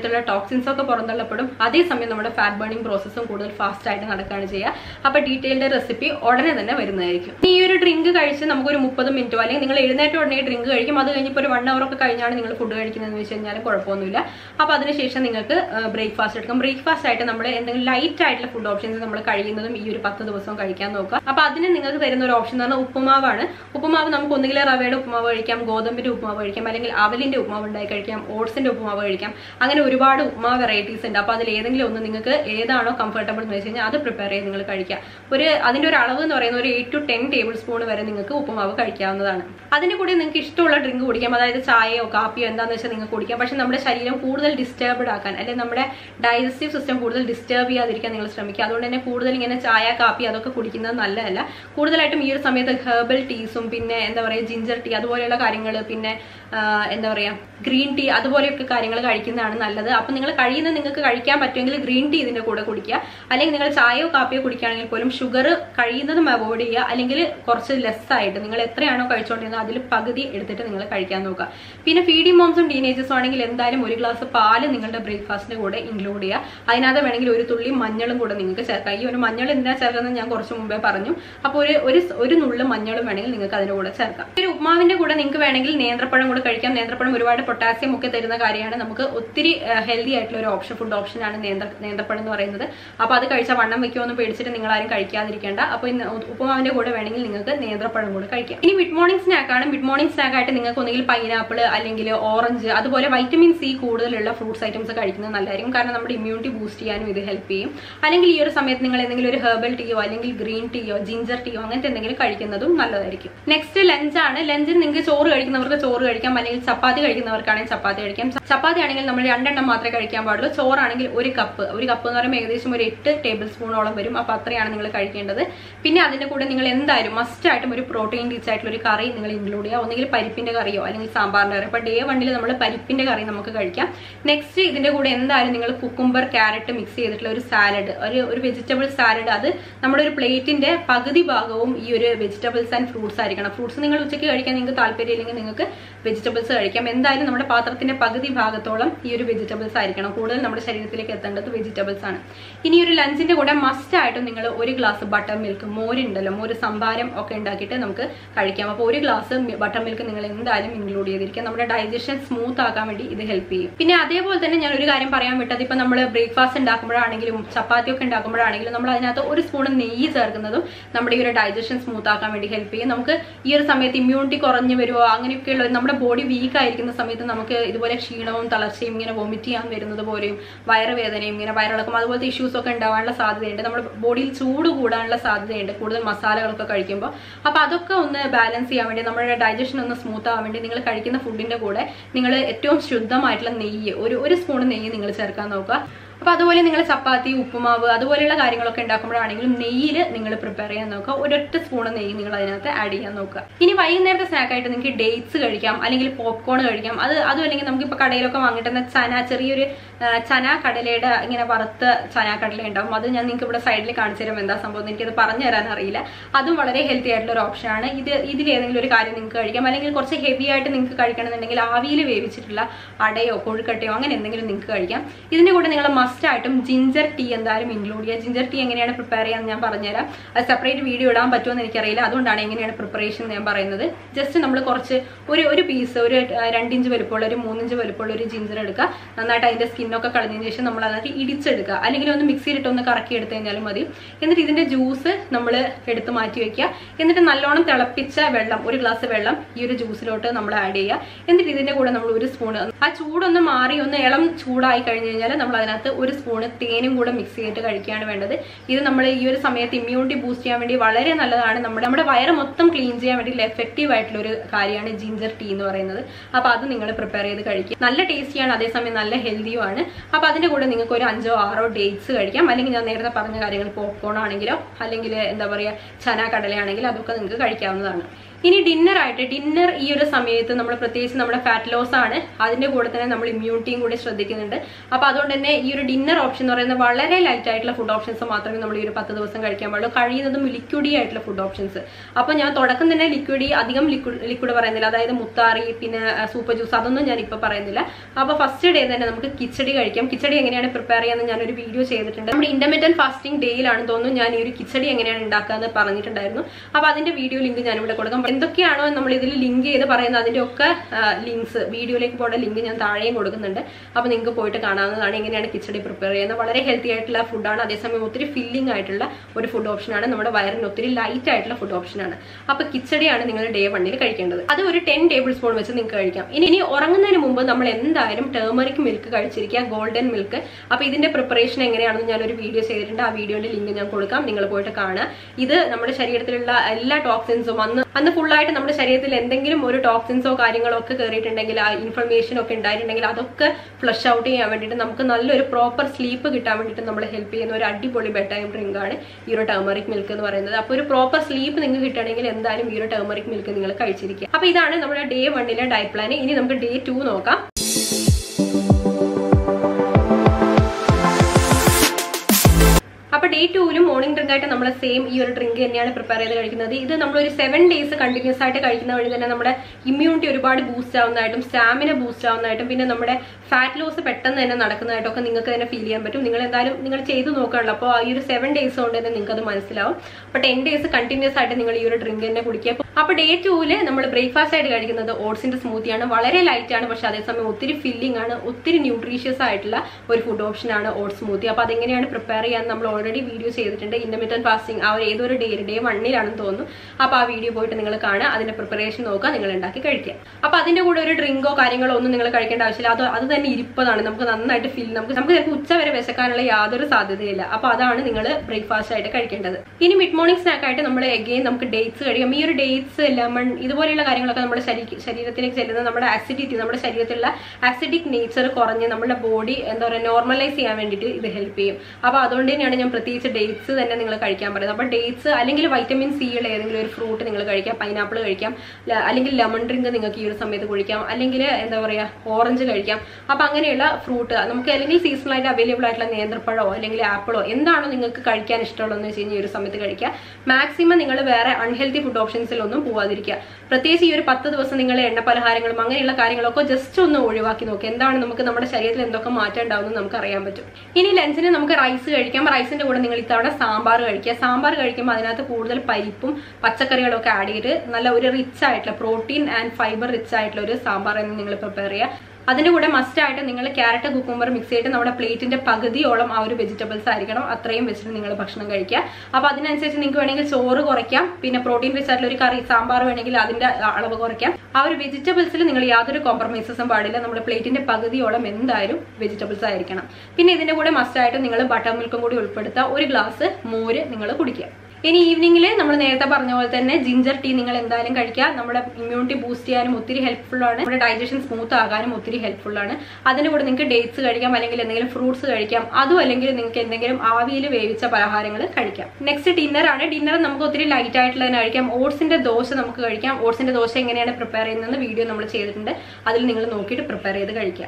ശരീരത്തിലുള്ള ടോക്സിൻസ് ഒക്കെ പുറന്തള്ളപ്പെടും അതേസമയം നമ്മുടെ ഫാറ്റ് ബേണിംഗ് പ്രോസസ്സും കൂടുതൽ ഫാസ്റ്റ് ആയിട്ട് നടക്കുകയാണ് ചെയ്യുക അപ്പൊ ഡീറ്റെയിൽഡ് റെസിപ്പി ഉടനെ തന്നെ വരുന്നതായിരിക്കും ഈ ഒരു ഡ്രിങ്ക് കഴിച്ച് നമുക്കൊരു മുപ്പത് മിനിറ്റോ അല്ലെങ്കിൽ നിങ്ങൾ എഴുന്നേറ്റ ഉടനെ ഡ്രിങ്ക് കഴിക്കും അത് കഴിഞ്ഞപ്പോൾ ഒരു വൺ അവർ ഒക്കെ കഴിഞ്ഞാണ് നിങ്ങൾ ഫുഡ് കഴിക്കുന്നതെന്ന് വെച്ച് കഴിഞ്ഞാൽ കുഴപ്പമൊന്നുമില്ല അപ്പൊ അതിനുശേഷം നിങ്ങൾക്ക് ബ്രേക്ക്ഫാസ്റ്റ് എടുക്കാം ബ്രേക്ക്ഫാസ്റ്റ് ആയിട്ട് നമ്മൾ എന്തെങ്കിലും ലൈറ്റ് ആയിട്ടുള്ള ഫുഡ് ഓപ്ഷൻസ് നമ്മൾ കഴിയുന്നതും ഈ ഒരു പത്ത് ദിവസം കഴിക്കാൻ നോക്കുക അപ്പൊ അതിന് നിങ്ങൾക്ക് തരുന്ന ഒരു ഓപ്ഷൻ എന്ന് പറഞ്ഞാൽ ഉപ്പുമാവാണ് ഉപ്പുമാവ് നമുക്ക് ഒന്നുകിൽ റവയുടെ ഉപ്പുമാവ് കഴിക്കാം ഗോതമ്പിന്റെ ഉപ്പുമാവ് കഴിക്കാം അല്ലെങ്കിൽ അവലിന്റെ ഉപ്പുമാവ് ഉണ്ടായി കഴിക്കാം ഓട്സിന്റെ ഉപ്പുമാവ് കഴിക്കാം അങ്ങനെ ഒരുപാട് ഉപ്പുമാവ് വെറൈറ്റീസ് ഉണ്ട് അപ്പൊ അതിൽ ഏതെങ്കിലും ഒന്ന് നിങ്ങൾക്ക് ഏതാണോ കംഫർട്ടബിൾ എന്ന് വെച്ച് കഴിഞ്ഞാൽ അത് പ്രിപ്പയർ ചെയ്ത് നിങ്ങൾ കഴിക്കുക ഒരു അതിന്റെ ഒരു അളവ് എന്ന് പറയുന്നത് ഒരു eight to ten tablespoon വരെ നിങ്ങൾക്ക് ഉപ്പുമാവ് കഴിക്കാവുന്നതാണ് അതിന്റെ കൂടെ നിങ്ങൾക്ക് ഇഷ്ടമുള്ള ഡ്രിങ്ക് കുടിക്കാം അതായത് ചായയോ കാപ്പിയോ എന്താണെന്ന് വെച്ചാൽ നിങ്ങൾക്ക് കുടിക്കാം പക്ഷെ നമ്മുടെ ശരീരം കൂടുതൽ ഡിസ്റ്റർബ്ഡ് ആക്കാൻ അല്ലെങ്കിൽ നമ്മുടെ ഡൈജസ്റ്റീവ് സിസ്റ്റം കൂടുതൽ ഡിസ്റ്റർബ് ചെയ്യാതിരിക്കാൻ നിങ്ങൾ ശ്രമിക്കുക അതുകൊണ്ട് തന്നെ കൂടുതൽ ഇങ്ങനെ ചായ കാപ്പി അതൊക്കെ കുടിക്കുന്നത് നല്ലതല്ല കൂടുതലായിട്ടും ഈ ഒരു സമയത്ത് ഹെർബൽ ടീസും പിന്നെ എന്താ പറയുക ജിഞ്ചർ ടീ അതുപോലെയുള്ള കാര്യങ്ങൾ പിന്നെ ആ, എന്താ പറയുക ഗ്രീൻ ടീ അതുപോലെയൊക്കെ കാര്യങ്ങൾ കഴിക്കുന്നതാണ് നല്ലത് അപ്പം നിങ്ങൾ കഴിയുന്ന നിങ്ങൾക്ക് കഴിക്കാൻ പറ്റുമെങ്കിൽ ഗ്രീൻ ടീ ഇതിന്റെ കൂടെ കുടിക്കുക അല്ലെങ്കിൽ നിങ്ങൾ ചായയോ കാപ്പിയോ കുടിക്കുകയാണെങ്കിൽ പോലും ഷുഗർ കഴിയുന്നതും അവോയ്ഡ് ചെയ്യുക അല്ലെങ്കിൽ കുറച്ച് ലെസ് ആയിട്ട് നിങ്ങൾ എത്രയാണോ കഴിച്ചുകൊണ്ടിരുന്നത് അതിൽ പകുതി എടുത്തിട്ട് നിങ്ങൾ കഴിക്കാൻ നോക്കുക പിന്നെ ഫീഡിംഗ് മോംസും ടീനേജേഴ്സും ആണെങ്കിൽ എന്തായാലും ഒരു ഗ്ലാസ് പാല് നിങ്ങളുടെ ബ്രേക്ക്ഫാസ്റ്റിന്റെ കൂടെ ഇൻക്ലൂഡ് ചെയ്യുക അതിനകത്ത് വേണമെങ്കിൽ ഒരു തുള്ളി മഞ്ഞളും കൂടെ നിങ്ങൾക്ക് ചേർക്കാം ഈ ഒരു മഞ്ഞൾ എന്തിനാ ചേർക്കുന്നത് ഞാൻ കുറച്ച് മുമ്പേ പറഞ്ഞു അപ്പോൾ ഒരു ഒരു ഒരു നുള്ളു മഞ്ഞളും വേണമെങ്കിൽ നിങ്ങൾക്ക് അതിന്റെ കൂടെ ചേർക്കാം ഒരു ഉപ്മാവിന്റെ കൂടെ നിങ്ങൾക്ക് വേണമെങ്കിൽ നേന്ത്രപ്പഴം കൂടെ കഴിക്കാം നേന്ത്രപ്പഴം ഒരുപാട് പൊട്ടാസ്യം ഒക്കെ തരുന്ന കാര്യമാണ് നമുക്ക് ഒത്തിരി ഹെൽത്തി ആയിട്ടുള്ള ഒരു ഓപ്ഷൻ ഫുഡ് ഓപ്ഷനാണ് നേന്ത്ര നേന്ത്രപ്പഴം എന്ന് പറയുന്നത് അപ്പോൾ അത് കഴിച്ചാൽ വണ്ണം വെക്കുമെന്ന് പേടിച്ചിട്ട് നിങ്ങൾ ആരും കഴിക്കാതിരിക്കേണ്ട അപ്പോൾ ഇന്ന് ഉപ്പുമാവിന്റെ കൂടെ വേണമെങ്കിൽ നിങ്ങൾക്ക് നേന്ത്രപ്പഴം കൂടെ കഴിക്കാം ഇനി മിഡ് മോർണിംഗ് സ്നാക്കാണ് മിഡ് മോർണിംഗ് സ്നാക്ക് ആയിട്ട് നിങ്ങൾക്ക് ഒന്നുകിൽ പൈനാപ്പിൾ അല്ലെങ്കിൽ ഓറഞ്ച് അതുപോലെ വൈറ്റമിൻ സി കൂടുതലുള്ള ഫ്രൂട്ട്സ് ഐറ്റംസ് കഴിക്കുന്നത് നല്ലതായിരിക്കും കാരണം നമ്മുടെ ഇമ്മ്യൂണിറ്റി ബൂസ്റ്റ് ചെയ്യാനും ഇത് ഹെൽപ്പ് ചെയ്യും അല്ലെങ്കിൽ ഈ ഒരു സമയത്ത് നിങ്ങൾ എന്തെങ്കിലും ഒരു ഹെർബൽ ടീയോ അല്ലെങ്കിൽ ഗ്രീൻ ടീയോ ജിഞ്ചർ ടീയോ അങ്ങനത്തെ എന്തെങ്കിലും കഴിക്കുന്നതും നല്ലതായിരിക്കും നെക്സ്റ്റ് ലഞ്ചാണ് ലഞ്ചിൽ നിങ്ങൾക്ക് ചോറ് കഴിക്കുന്നവർക്ക് ചോറ് കഴിക്കാം അല്ലെങ്കിൽ ചപ്പാത്തി കഴിക്കുന്നവർക്കാണെങ്കിൽ ചപ്പാത്തി കഴിക്കാം ചപ്പാത്തി ആണെങ്കിൽ നമ്മൾ രണ്ടെണ്ണം മാത്രമേ കഴിക്കാൻ പാടുള്ളൂ ചോറാണെങ്കിൽ ഒരു കപ്പ് ഒരു കപ്പ് എന്ന് പറയുമ്പോൾ ഏകദേശം ഒരു എട്ട് ടേബിൾ സ്പൂണോളം വരും അപ്പോൾ അത്രയാണ് നിങ്ങൾ കഴിക്കേണ്ടത് പിന്നെ അതിന്റെ കൂടെ നിങ്ങൾ എന്തായാലും മസ്റ്റ് ആയിട്ടും ഒരു പ്രോട്ടീൻ റിച്ച് ആയിട്ടുള്ള ഒരു കറി നിങ്ങൾ ഇൻക്ലൂഡ് ചെയ്യുക ഒന്നുകിൽ പരിപ്പിന്റെ കറിയോ അല്ലെങ്കിൽ സാമ്പാറിന്റെ കറി അപ്പോൾ ഡേ വണ്ണിൽ നമ്മൾ പരിപ്പിന്റെ കറി നമുക്ക് കഴിക്കാം നെക്സ്റ്റ് ഇതിന്റെ കൂടെ എന്തായാലും നിങ്ങൾ കുക്കുംബർ ക്യാരറ്റ് മിക്സ് ചെയ്തിട്ടുള്ള ഒരു സാലഡ് ഒരു ഒരു വെജിറ്റബിൾ സാലഡ് അത് നമ്മുടെ ഒരു പ്ലേറ്റിന്റെ പകുതി ഭാഗവും ഈ ഒരു വെജിറ്റബിൾസ് ആൻഡ് ഫ്രൂട്ട്സ് ആയിരിക്കണം ഫ്രൂട്ട്സ് നിങ്ങൾ ഉച്ചയ്ക്ക് കഴിക്കാൻ നിങ്ങൾക്ക് താല്പര്യം ഇല്ലെങ്കിൽ നിങ്ങൾക്ക് വെജിറ്റബിൾസ് കഴിക്കാം എന്തായാലും നമ്മുടെ പാത്രത്തിന്റെ പകുതി ഭാഗത്തോളം ഈ ഒരു വെജിറ്റബിൾസ് ആയിരിക്കണം കൂടുതൽ നമ്മുടെ ശരീരത്തിലേക്ക് എത്തേണ്ടത് വെജിറ്റബിൾസ് ആണ് ഇനി ഒരു ലഞ്ചിന്റെ കൂടെ മസ്റ്റ് ആയിട്ടും നിങ്ങൾ ഒരു ഗ്ലാസ് ബട്ടർ മിൽക്ക് മോരുണ്ടല്ലോ മോര് സംഭാരം ഒക്കെ ഉണ്ടാക്കിയിട്ട് നമുക്ക് കഴിക്കാം അപ്പോൾ ഒരു ഗ്ലാസ് ബട്ടർ മിൽക്ക് നിങ്ങൾ എന്തായാലും ഇൻക്ലൂഡ് ചെയ്തിരിക്കുക നമ്മുടെ ഡൈജഷൻ സ്മൂത്ത് ആക്കാൻ വേണ്ടി ഇത് ഹെൽപ്പ് ചെയ്യും പിന്നെ അതേപോലെ തന്നെ ഞാൻ ഒരു കാര്യം പറയാൻ വിട്ടത് ഇപ്പൊ നമ്മൾ ബ്രേക്ക്ഫാസ്റ്റ് ഉണ്ടാക്കുമ്പോഴാണെങ്കിലും ചപ്പാത്തി ഒക്കെ ഉണ്ടാക്കുമ്പോഴാണെങ്കിലും നമ്മൾ അതിനകത്ത് ഒരു സ്പൂൺ നെയ്യ് ചേർക്കുന്നതും നമ്മുടെ ഈ ഒരു ഡൈജഷൻ സ്മൂത്ത് ആക്കാൻ വേണ്ടി ഹെൽപ്പ് ചെയ്യും നമുക്ക് ഈ ഒരു സമയത്ത് ഇമ്മ്യൂണിറ്റി കുറഞ്ഞു വരുമോ അങ്ങനെയൊക്കെയുള്ള നമ്മുടെ ബോഡി വീക്ക് ആയിരിക്കുന്ന സമയത്ത് നമുക്ക് ഇതുപോലെ ക്ഷീണവും തളർച്ചയും ഇങ്ങനെ വോമിറ്റ് ചെയ്യാൻ വരുന്നത് പോലെയും വയറുവേദനയും ഇങ്ങനെ വയറിളക്കം അതുപോലത്തെ ഇഷ്യൂസ് ഒക്കെ ഉണ്ടാവാനുള്ള സാധ്യതയുണ്ട് നമ്മുടെ ബോഡിയിൽ ചൂട് കൂടാനുള്ള സാധ്യതയുണ്ട് കൂടുതൽ മസാലകളൊക്കെ കഴിക്കുമ്പോൾ അപ്പൊ അതൊക്കെ ഒന്ന് ബാലൻസ് ചെയ്യാൻ വേണ്ടി നമ്മുടെ ഡൈജഷൻ ഒന്ന് സ്മൂത്ത് ആവാൻ വേണ്ടി നിങ്ങൾ കഴിക്കുന്ന ഫുഡിന്റെ കൂടെ നിങ്ങൾ ഏറ്റവും ശുദ്ധമായിട്ടുള്ള നെയ്യ് ഒരു ഒരു സ്പൂൺ നെയ്യ് നിങ്ങൾ ചേർക്കാൻ നോക്കുക അപ്പൊ അതുപോലെ നിങ്ങൾ ചപ്പാത്തി ഉപ്പുമാവ് അതുപോലെയുള്ള കാര്യങ്ങളൊക്കെ ഉണ്ടാക്കുമ്പോഴാണെങ്കിലും നെയ്യിൽ നിങ്ങൾ പ്രിപ്പയർ ചെയ്യാൻ നോക്കുക ഒരൊറ്റ സ്പൂൺ നെയ്യ് നിങ്ങൾ അതിനകത്ത് ആഡ് ചെയ്യാൻ നോക്കുക ഇനി വൈകുന്നേരത്തെ സ്നാക്കായിട്ട് നിങ്ങൾക്ക് ഡേറ്റ്സ് കഴിക്കാം അല്ലെങ്കിൽ പോപ്കോൺ കഴിക്കാം അത് അതും അല്ലെങ്കിൽ നമുക്ക് ഇപ്പൊ കടയിലൊക്കെ വാങ്ങിട്ടുന്ന ചന ചെറിയൊരു ആ, ചന കടലയുടെ ഇങ്ങനെ വറുത്ത ചന കടല ഉണ്ടാവും അത് ഞാൻ നിങ്ങൾക്ക് ഇവിടെ സൈഡിൽ കാണിച്ചു തരാം എന്താ സംഭവം എനിക്കത് പറഞ്ഞു തരാൻ അറിയില്ല അതും വളരെ ഹെൽത്തി ആയിട്ടുള്ള ഒരു ഓപ്ഷനാണ് ഇത് ഇതിൽ ഏതെങ്കിലും ഒരു കാര്യം നിങ്ങൾക്ക് കഴിക്കാം അല്ലെങ്കിൽ കുറച്ച് ഹെവി ആയിട്ട് നിങ്ങൾക്ക് കഴിക്കണമെന്നുണ്ടെങ്കിൽ ആവിയിൽ വേവിച്ചിട്ടുള്ള അടയോ കൊഴുക്കട്ടയോ അങ്ങനെ എന്തെങ്കിലും നിങ്ങൾക്ക് കഴിക്കാം ഇതിന്റെ കൂടെ നിങ്ങൾ മസ്റ്റ് ആയിട്ടും ജിഞ്ചർ ടീ എന്തായാലും ഇൻക്ലൂഡ് ചെയ്യുക ജിഞ്ചർ ടീ എങ്ങനെയാണ് പ്രിപ്പയർ ചെയ്യാൻ ഞാൻ പറഞ്ഞുതരാം അത് സെപ്പറേറ്റ് വീഡിയോ ഇടാൻ പറ്റുമെന്ന് എനിക്കറിയില്ല അതുകൊണ്ടാണ് എങ്ങനെയാണ് പ്രിപ്പറേഷൻ ഞാൻ പറയുന്നത് ജസ്റ്റ് നമ്മൾ കുറച്ച് ഒരു ഒരു പീസ് ഒരു ആ, രണ്ടിഞ്ച് വലുപ്പമുള്ള ഒരു മൂന്നിഞ്ച് വലുപ്പമുള്ള ഒരു ജിഞ്ചർ എടുക്കുക നന്നായിട്ട് അതിന്റെ സ്കിന്നൊക്കെ കളഞ്ഞതിന് ശേഷം നമ്മൾ അതിനകത്ത് ഇടിച്ചെടുക്കുക അല്ലെങ്കിൽ ഒന്ന് മിക്സിയിലിട്ട് ഒന്ന് കറക്കി എടുത്തു കഴിഞ്ഞാലും മതി എന്നിട്ട് ഇതിന്റെ ജ്യൂസ് നമ്മൾ എടുത്ത് മാറ്റി വെക്കുക എന്നിട്ട് നല്ലോണം തിളപ്പിച്ച വെള്ളം ഒരു ഗ്ലാസ് വെള്ളം ഈ ഒരു ജ്യൂസിലോട്ട് നമ്മൾ ആഡ് ചെയ്യുക എന്നിട്ട് ഇതിന്റെ കൂടെ നമ്മൾ ഒരു സ്പൂൺ ആ ചൂടൊന്ന് മാറി ഒന്ന് ഇളം ചൂടായി കഴിഞ്ഞ് കഴിഞ്ഞാൽ നമ്മൾ അതിനകത്ത് ഒരു സ്പൂണ് തേനും കൂടെ മിക്സ് ചെയ്തിട്ട് കഴിക്കുകയാണ് വേണ്ടത് ഇത് നമ്മൾ ഈ ഒരു സമയത്ത് ഇമ്മ്യൂണിറ്റി ബൂസ്റ്റ് ചെയ്യാൻ വേണ്ടി വളരെ നല്ലതാണ് നമ്മുടെ നമ്മുടെ വയറ് മൊത്തം ക്ലീൻ ചെയ്യാൻ വേണ്ടി എഫക്റ്റീവ് ആയിട്ടുള്ള ഒരു കാര്യമാണ് ജിഞ്ചർ ടീ എന്ന് പറയുന്നത് അപ്പൊ അത് നിങ്ങൾ പ്രിപ്പയർ ചെയ്ത് കഴിക്കുക നല്ല ടേസ്റ്റിയാണ് അതേസമയം നല്ല ഹെൽത്തിയുമാണ് അപ്പൊ അതിന്റെ കൂടെ നിങ്ങൾക്ക് ഒരു അഞ്ചോ ആറോ ഡേറ്റ്സ് കഴിക്കാം അല്ലെങ്കിൽ ഞാൻ നേരത്തെ പറഞ്ഞ കാര്യങ്ങൾ പോപ്കോൺ ആണെങ്കിലോ അല്ലെങ്കിൽ എന്താ പറയുക ചന കടലയാണെങ്കിലോ അതൊക്കെ നിങ്ങൾക്ക് കഴിക്കാവുന്നതാണ് ഇനി ഡിന്നർ ആയിട്ട് ഡിന്നർ ഈ ഒരു സമയത്ത് നമ്മൾ പ്രത്യേകിച്ച് നമ്മുടെ ഫാറ്റ് ലോസ് ആണ് അതിന്റെ കൂടെ തന്നെ നമ്മൾ ഇമ്മ്യൂണിറ്റിയും കൂടി ശ്രദ്ധിക്കുന്നുണ്ട് അപ്പൊ അതുകൊണ്ട് തന്നെ ഈ ഒരു ഡിന്നർ ഓപ്ഷൻ എന്ന് പറയുന്നത് വളരെ ലൈറ്റ് ആയിട്ടുള്ള ഫുഡ് ഓപ്ഷൻസ് മാത്രമേ നമ്മൾ ഈ ഒരു പത്ത് ദിവസം കഴിക്കാൻ പാടുള്ളൂ കഴിയുന്നതും ലിക്വിഡി ആയിട്ടുള്ള ഫുഡ് ഓപ്ഷൻസ് അപ്പൊ ഞാൻ തുടക്കം തന്നെ ലിക്വിഡി അധികം ലിക്വിഡ് ലിക്വിഡ് പറയുന്നില്ല അതായത് മുത്താറി പിന്നെ സൂപ്പർ ജ്യൂസ് അതൊന്നും ഞാൻ ഇപ്പൊ പറയുന്നില്ല അപ്പൊ ഫസ്റ്റ് ഡേ തന്നെ നമുക്ക് കിച്ചടി കഴിക്കാം കിച്ചടി എങ്ങനെയാണ് പ്രിപ്പയർ ചെയ്യാന്ന് ഞാനൊരു വീഡിയോ ചെയ്തിട്ടുണ്ട് നമ്മുടെ ഇന്റർമീഡിയറ്റ് ഫാസ്റ്റിംഗ് ഡേയിലാണെന്ന് തോന്നുന്നു ഞാൻ ഈ ഒരു കിച്ചടി എങ്ങനെയാണ് ഉണ്ടാക്കുക എന്ന് പറഞ്ഞിട്ടുണ്ടായിരുന്നു അപ്പൊ അതിന്റെ വീഡിയോ ലിങ്ക് ഞാൻ ഇവിടെ കൊടുക്കാം എന്തൊക്കെയാണോ നമ്മൾ ഇതിൽ ലിങ്ക് ചെയ്ത് പറയുന്നത് അതിന്റെ ഒക്കെ ലിങ്ക്സ് വീഡിയോയിലേക്ക് പോകേണ്ട ലിങ്ക് ഞാൻ താഴെയും കൊടുക്കുന്നുണ്ട് അപ്പൊ നിങ്ങൾക്ക് പോയിട്ട് കാണാവുന്നതാണ് എങ്ങനെയാണ് കിച്ചടി പ്രിപ്പയർ ചെയ്യുന്നത് വളരെ ഹെൽത്തി ആയിട്ടുള്ള ഫുഡാണ് അതേസമയം ഒത്തിരി ഫില്ലിംഗ് ആയിട്ടുള്ള ഒരു ഫുഡ് ഓപ്ഷനാണ് നമ്മുടെ വയറിന് ഒത്തിരി ലൈറ്റ് ആയിട്ടുള്ള ഫുഡ് ഓപ്ഷനാണ് അപ്പൊ കിച്ചടിയാണ് നിങ്ങൾ ഡേ വണ്ണിൽ കഴിക്കേണ്ടത് അത് ഒരു ടെൻ ടേബിൾ സ്പൂൺ വെച്ച് നിങ്ങൾക്ക് കഴിക്കാം ഇനി ഇനി ഉറങ്ങുന്നതിന് മുമ്പ് നമ്മൾ എന്തായാലും ടേമറിക് മിൽക്ക് കഴിച്ചിരിക്കുക ഗോൾഡൻ മിൽക്ക് അപ്പൊ ഇതിന്റെ പ്രിപ്പറേഷൻ എങ്ങനെയാണെന്ന് ഞാൻ ഒരു വീഡിയോ ചെയ്തിട്ടുണ്ട് ആ വീഡിയോയുടെ ലിങ്ക് ഞാൻ കൊടുക്കാം നിങ്ങൾ പോയിട്ട് കാണുക ഇത് നമ്മുടെ ശരീരത്തിലുള്ള എല്ലാ ടോക്സിൻസും അന്ന് അന്ന് ഫുള്ളായിട്ട് നമ്മുടെ ശരീരത്തിൽ എന്തെങ്കിലും ഒരു ടോക്സിൻസോ കാര്യങ്ങളോ ഒക്കെ കയറിയിട്ടുണ്ടെങ്കിൽ ആ ഇൻഫർമേഷൻ ഒക്കെ ഉണ്ടായിട്ടുണ്ടെങ്കിൽ അതൊക്കെ ഫ്ലഷ് ഔട്ട് ചെയ്യാൻ വേണ്ടിയിട്ട് നമുക്ക് നല്ലൊരു പ്രോപ്പർ സ്ലീപ്പ് കിട്ടാൻ വേണ്ടിയിട്ട് നമ്മളെ ഹെൽപ്പ് ചെയ്യുന്ന ഒരു അടിപൊളി ബെഡ് ടൈം ഡ്രിങ്ക് ആണ് ഈ ഒരു ടർമറിക് മിൽക്ക് എന്ന് പറയുന്നത് അപ്പോൾ ഒരു പ്രോപ്പർ സ്ലീപ്പ് നിങ്ങൾക്ക് കിട്ടണമെങ്കിൽ എന്തായാലും ഈ ഒരു ടർമറിക് മിൽക്ക് നിങ്ങൾ കഴിച്ചിരിക്കുക അപ്പോൾ ഇതാണ് നമ്മുടെ ഡേ വണ്ണിലെ ഡയറ്റ് പ്ലാൻ ഇനി നമുക്ക് ഡേ ടു നോക്കാം അപ്പൊ ഡേ ടൂവിലും മോർണിംഗ് ഡ്രിങ്ക് ആയിട്ട് നമ്മൾ സെയിം ഈ ഒരു ഡ്രിങ്ക് തന്നെയാണ് പ്രിപ്പയർ ചെയ്ത് കഴിക്കുന്നത് ഇത് നമ്മൾ ഒരു സെവൻ ഡേയ്സ് കണ്ടിന്യൂസ് ആയിട്ട് കഴിക്കുന്ന വഴി തന്നെ നമ്മുടെ ഇമ്മ്യൂണിറ്റി ഒരുപാട് ബൂസ്റ്റ് ആവുന്നതായിട്ടും സ്റ്റാമിന ബൂസ്റ്റ് ആവുന്നതായിട്ടും പിന്നെ നമ്മുടെ ഫാറ്റ് ലോസ് പെട്ടെന്ന് തന്നെ നടക്കുന്നതായിട്ടും ഒക്കെ നിങ്ങൾക്ക് തന്നെ ഫീൽ ചെയ്യാൻ പറ്റും നിങ്ങൾ എന്തായാലും നിങ്ങൾ ചെയ്തു നോക്കുകയാണല്ലോ അപ്പോൾ ഈ ഒരു സെവൻ ഡേയ്സ് കൊണ്ട് തന്നെ നിങ്ങൾക്ക് അത് മനസ്സിലാവും അപ്പൊ ടെൻ ഡേയ്സ് കണ്ടിന്യൂസ് ആയിട്ട് നിങ്ങൾ ഈ ഒരു ഡ്രിങ്ക് തന്നെ കുടിക്കുക അപ്പൊ ഡേ ടൂവില് നമ്മൾ ബ്രേക്ക്ഫാസ്റ്റ് ആയിട്ട് കഴിക്കുന്നത് ഓട്സിന്റെ സ്മൂത്തിയാണ് വളരെ ലൈറ്റ് ആണ് പക്ഷെ അതേസമയം ഒത്തിരി ഫില്ലിംഗ് ആണ് ഒത്തിരി ന്യൂട്രീഷ്യസ് ആയിട്ടുള്ള ഒരു ഫുഡ് ഓപ്ഷൻ ആണ് ഓട്സ് സ്മൂത്തി അപ്പൊ അതെങ്ങനെയാണ് പ്രിപ്പയർ ചെയ്യാൻ നമ്മൾ ഓൾറെഡി വീഡിയോ ചെയ്തിട്ടുണ്ട് ഇന്റർമീഡിയറ്റ് ഫാസ്റ്റിംഗ് ആ ഒരു ഏതൊരു ഡേ ഡേ വണ്ണിലാണെന്ന് തോന്നുന്നു അപ്പൊ ആ വീഡിയോ പോയിട്ട് നിങ്ങൾ കാണുക അതിന്റെ പ്രിപ്പറേഷൻ നോക്കുക നിങ്ങൾ ഉണ്ടാക്കി കഴിക്കുക അപ്പൊ അതിന്റെ കൂടെ ഒരു ഡ്രിങ്കോ കാര്യങ്ങളോ ഒന്നും നിങ്ങൾ കഴിക്കേണ്ട ആവശ്യമില്ല അത് അത് തന്നെ ഇരിപ്പതാണ് നമുക്ക് നന്നായിട്ട് ഫീൽ നമുക്ക് നമുക്ക് ചിലപ്പോൾ ഉച്ച വരെ വിശക്കാനുള്ള യാതൊരു സാധ്യതയില്ല അപ്പൊ അതാണ് നിങ്ങൾ ബ്രേക്ക്ഫാസ്റ്റ് ആയിട്ട് കഴിക്കേണ്ടത് ഇനി മിഡ് മോർണിംഗ് സ്നാക്ക് ആയിട്ട് നമ്മൾ എഗെയിൻ നമുക്ക് ഡേറ്റ്സ് കഴിക്കാം ഈ ഒരു ഡേറ്റ്സ് ലെമൺ ഇതുപോലെയുള്ള കാര്യങ്ങളൊക്കെ നമ്മുടെ ശരീ- ശരീരത്തിലേക്ക് ചെല്ലുന്നത് നമ്മുടെ ആസിഡിറ്റി നമ്മുടെ ശരീരത്തിലുള്ള ആസിഡിക് നേച്ചർ കുറഞ്ഞ് നമ്മുടെ ബോഡി എന്താ പറയുക നോർമലൈസ് ചെയ്യാൻ വേണ്ടിയിട്ട് ഇത് ഹെൽപ്പ് ചെയ്യും അപ്പൊ അതുകൊണ്ട് തന്നെയാണ് ഞാൻ പ്രത്യേകിച്ച് ഡേറ്റ്സ് തന്നെ നിങ്ങൾ കഴിക്കാൻ പറയുന്നത് അപ്പൊ ഡേറ്റ്സ് അല്ലെങ്കിൽ വൈറ്റമിൻ സി ഉള്ള ഏതെങ്കിലും ഒരു ഫ്രൂട്ട് നിങ്ങൾ കഴിക്കാം പൈനാപ്പിൾ കഴിക്കാം ല- അല്ലെങ്കിൽ ലെമൺ ഡ്രിങ്ക് നിങ്ങൾക്ക് ഈ ഒരു സമയത്ത് കുടിക്കാം അല്ലെങ്കിൽ എന്താ പറയാ ഓറഞ്ച് കഴിക്കാം അപ്പൊ അങ്ങനെയുള്ള ഫ്രൂട്ട് നമുക്ക് അല്ലെങ്കിൽ സീസണൽ ആയിട്ട് അവൈലബിൾ ആയിട്ടുള്ള നേന്ത്രപ്പഴമോ അല്ലെങ്കിൽ ആപ്പിളോ എന്താണോ നിങ്ങൾക്ക് കഴിക്കാൻ ഇഷ്ടമുള്ളതെന്ന് വെച്ച് കഴിഞ്ഞാൽ ഈ ഒരു സമയത്ത് കഴിക്കുക മാക്സിമം നിങ്ങൾ വേറെ അൺഹെൽത്തി ഫുഡ് ഓപ്ഷൻസിലൊന്നും പോവാതിരിക്കുക പ്രത്യേകിച്ച് ഈ ഒരു പത്ത് ദിവസം നിങ്ങൾ എണ്ണ പലഹാരങ്ങളും അങ്ങനെയുള്ള കാര്യങ്ങളൊക്കെ ജസ്റ്റ് ഒന്ന് ഒഴിവാക്കി നോക്കുക എന്താണ് നമുക്ക് നമ്മുടെ ശരീരത്തിൽ എന്തൊക്കെ മാറ്റം ഉണ്ടാവുമെന്ന് നമുക്ക് അറിയാൻ പറ്റും ഇനി ലഞ്ചിന് നമുക്ക് റൈസ് കഴിക്കാം റൈസിന്റെ കൂടെ നിങ്ങൾ ഇത്തവണ സാമ്പാർ കഴിക്കുക സാമ്പാർ കഴിക്കുമ്പോൾ അതിനകത്ത് കൂടുതൽ പരിപ്പും പച്ചക്കറികളും ഒക്കെ ആഡ് ചെയ്തിട്ട് നല്ല ഒരു റിച്ച് ആയിട്ടുള്ള പ്രോട്ടീൻ ആൻഡ് ഫൈബർ റിച്ച് ആയിട്ടുള്ള ഒരു സാമ്പാർ തന്നെ നിങ്ങൾ പ്രിപ്പയർ ചെയ്യുക അതിന്റെ കൂടെ മസ്റ്റ് ആയിട്ട് നിങ്ങൾ ക്യാരറ്റ് കുക്കുംബർ മിക്സ് ചെയ്തിട്ട് നമ്മുടെ പ്ലേറ്റിന്റെ പകുതിയോളം ആ ഒരു വെജിറ്റബിൾസ് ആയിരിക്കണം അത്രയും വെച്ചിട്ട് നിങ്ങൾ ഭക്ഷണം കഴിക്കുക അപ്പൊ അതിനനുസരിച്ച് നിങ്ങൾക്ക് വേണമെങ്കിൽ ചോറ് കുറയ്ക്കാം പിന്നെ പ്രോട്ടീൻ റിച്ച് ആയിട്ടുള്ള ഒരു കറി സാമ്പാർ വേണമെങ്കിൽ അതിന്റെ അളവ് കുറയ്ക്കാം ആ ഒരു വെജിറ്റബിൾസിൽ നിങ്ങൾ യാതൊരു കോംപ്രമൈസസും പാടില്ല നമ്മുടെ പ്ലേറ്റിന്റെ പകുതിയോളം എന്തായാലും വെജിറ്റബിൾസ് ആയിരിക്കണം പിന്നെ ഇതിന്റെ കൂടെ മസ്റ്റ് ആയിട്ട് നിങ്ങൾ ബട്ടർ മിൽക്കും കൂടി ഉൾപ്പെടുത്തുക ഒരു ഗ്ലാസ് മോര് നിങ്ങൾ കുടിക്കുക ഇനി ഈവനിങ്ങിൽ നമ്മൾ നേരത്തെ പറഞ്ഞ പോലെ തന്നെ ജിഞ്ചർ ടീ നിങ്ങൾ എന്തായാലും കഴിക്കുക നമ്മുടെ ഇമ്മ്യൂണിറ്റി ബൂസ്റ്റ് ചെയ്യാനും ഒത്തിരി ഹെൽപ്ഫുൾ ആണ് നമ്മുടെ ഡൈജഷൻ സ്മൂത്ത് ആകാനും ഒത്തിരി ഹെൽപ്ഫുൾ ആണ് അതിന്റെ കൂടെ നിങ്ങൾക്ക് ഡേറ്റ്സ് കഴിക്കാം അല്ലെങ്കിൽ എന്തെങ്കിലും ഫ്രൂട്ട്സ് കഴിക്കാം അതും അല്ലെങ്കിൽ നിങ്ങൾക്ക് എന്തെങ്കിലും ആവിയിൽ വേവിച്ച പലഹാരങ്ങൾ കഴിക്കാം നെക്സ്റ്റ് ഡിന്നർ ആണ് ഡിന്നർ നമുക്ക് ഒത്തിരി ലൈറ്റ് ആയിട്ടുള്ള തന്നെ കഴിക്കാം ഓട്സിന്റെ ദോശ നമുക്ക് കഴിക്കാം ഓട്സിന്റെ ദോശ എങ്ങനെയാണ് പ്രിപ്പയർ ചെയ്യുന്നത് വീഡിയോ നമ്മൾ ചെയ്തിട്ടുണ്ട് അതിൽ നിങ്ങൾ നോക്കിയിട്ട് പ്രിപ്പയർ ചെയ്ത് കഴിക്കാം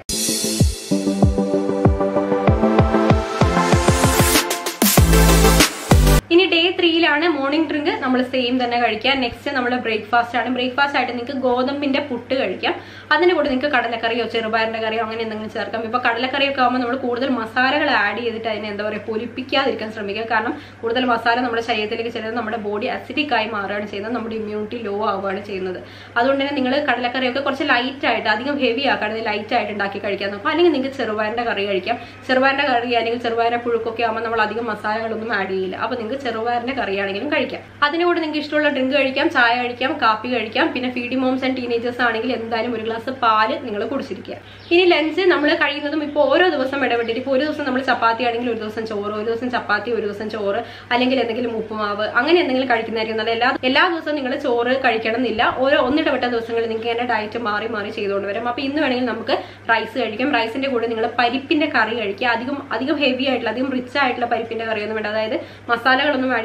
ഇനി ഡേ ത്രീയിലാണ് മോർണിംഗ് ഡ്രിങ്ക് നമ്മൾ സെയിം തന്നെ കഴിക്കുക നെക്സ്റ്റ് നമ്മുടെ ബ്രേക്ക്ഫാസ്റ്റ് ആണ് ബ്രേക്ക്ഫാസ്റ്റ് ആയിട്ട് നിങ്ങൾക്ക് ഗോതമ്പിന്റെ പുട്ട് കഴിക്കാം അതിന്റെ കൂടെ നിങ്ങൾക്ക് കടലക്കറിയോ ചെറുപയറിന്റെ കറിയോ അങ്ങനെ എന്തെങ്കിലും ചേർക്കാം ഇപ്പൊ കടലക്കറിയൊക്കെ ആകുമ്പോൾ നമ്മൾ കൂടുതൽ മസാലകൾ ആഡ് ചെയ്തിട്ട് അതിനെ എന്താ പറയുക പൊലിപ്പിക്കാതിരിക്കാൻ ശ്രമിക്കുക കാരണം കൂടുതൽ മസാല നമ്മുടെ ശരീരത്തിലേക്ക് ചെല്ലുന്നത് നമ്മുടെ ബോഡി അസിഡിക് ആയി മാറുകയാണ് ചെയ്യുന്നത് നമ്മുടെ ഇമ്മ്യൂണിറ്റി ലോ ആവുകയാണ് ചെയ്യുന്നത് അതുകൊണ്ട് തന്നെ നിങ്ങൾ കടലക്കറിയൊക്കെ കുറച്ച് ലൈറ്റ് ആയിട്ട് അധികം ഹെവി ആക്കാതെ ലൈറ്റ് ആയിട്ട് ഉണ്ടാക്കി കഴിക്കാൻ നോക്കാം അല്ലെങ്കിൽ നിങ്ങൾക്ക് ചെറുപയറിന്റെ കറി കഴിക്കാം ചെറുപയറിന്റെ കറി അല്ലെങ്കിൽ ചെറുപയറിന്റെ പുഴുക്കൊക്കെ ആകുമ്പോൾ നമ്മൾ അധികം മസാലകളൊന്നും ആഡ് ചെയ്യില്ല അപ്പൊ നിങ്ങൾക്ക് ചെറുപയറിന്റെ കറിയാണെങ്കിലും കഴിക്കാം അതിന് കൂടെ നിങ്ങൾക്ക് ഇഷ്ടമുള്ള ഡ്രിങ്ക് കഴിക്കാം ചായ കഴിക്കാം കാപ്പി കഴിക്കാം പിന്നെ ഫീഡി മോംസ് ആൻഡ് ടീനേജേഴ്സ് ആണെങ്കിൽ എന്തായാലും ഒരു ഗ്ലാസ് പാല് നിങ്ങൾ കുടിച്ചിരിക്കുക ഇനി ലഞ്ച് നമ്മൾ കഴിയുന്നതും ഇപ്പോൾ ഓരോ ദിവസം ഇടപെട്ടിട്ട് ഇപ്പോൾ ഒരു ദിവസം നമ്മൾ ചപ്പാത്തി ആണെങ്കിൽ ഒരു ദിവസം ചോറ് ഒരു ദിവസം ചപ്പാത്തി ഒരു ദിവസം ചോറ് അല്ലെങ്കിൽ എന്തെങ്കിലും ഉപ്പുമാവ് അങ്ങനെ എന്തെങ്കിലും കഴിക്കുന്നതായിരിക്കും നല്ല എല്ലാ എല്ലാ ദിവസവും നിങ്ങൾ ചോറ് കഴിക്കണം എന്നില്ല ഓരോ ഒന്നിടവിട്ട ദിവസങ്ങളിൽ നിങ്ങൾക്ക് തന്നെ ഡയറ്റ് മാറി മാറി ചെയ്തുകൊണ്ട് വരും അപ്പോൾ ഇന്ന് വേണമെങ്കിൽ നമുക്ക് റൈസ് കഴിക്കാം റൈസിന്റെ കൂടെ നിങ്ങൾ പരിപ്പിന്റെ കറി കഴിക്കുക അധികം അധികം ഹെവി ആയിട്ടുള്ള അധികം റിച്ച് ആയിട്ടുള്ള പരിപ്പിന്റെ കറിയൊന്നും വേണ്ട അതായത് മസാലകളൊന്നും ആഡ് ചെയ്യേണ്ട ആവശ്യമില്ല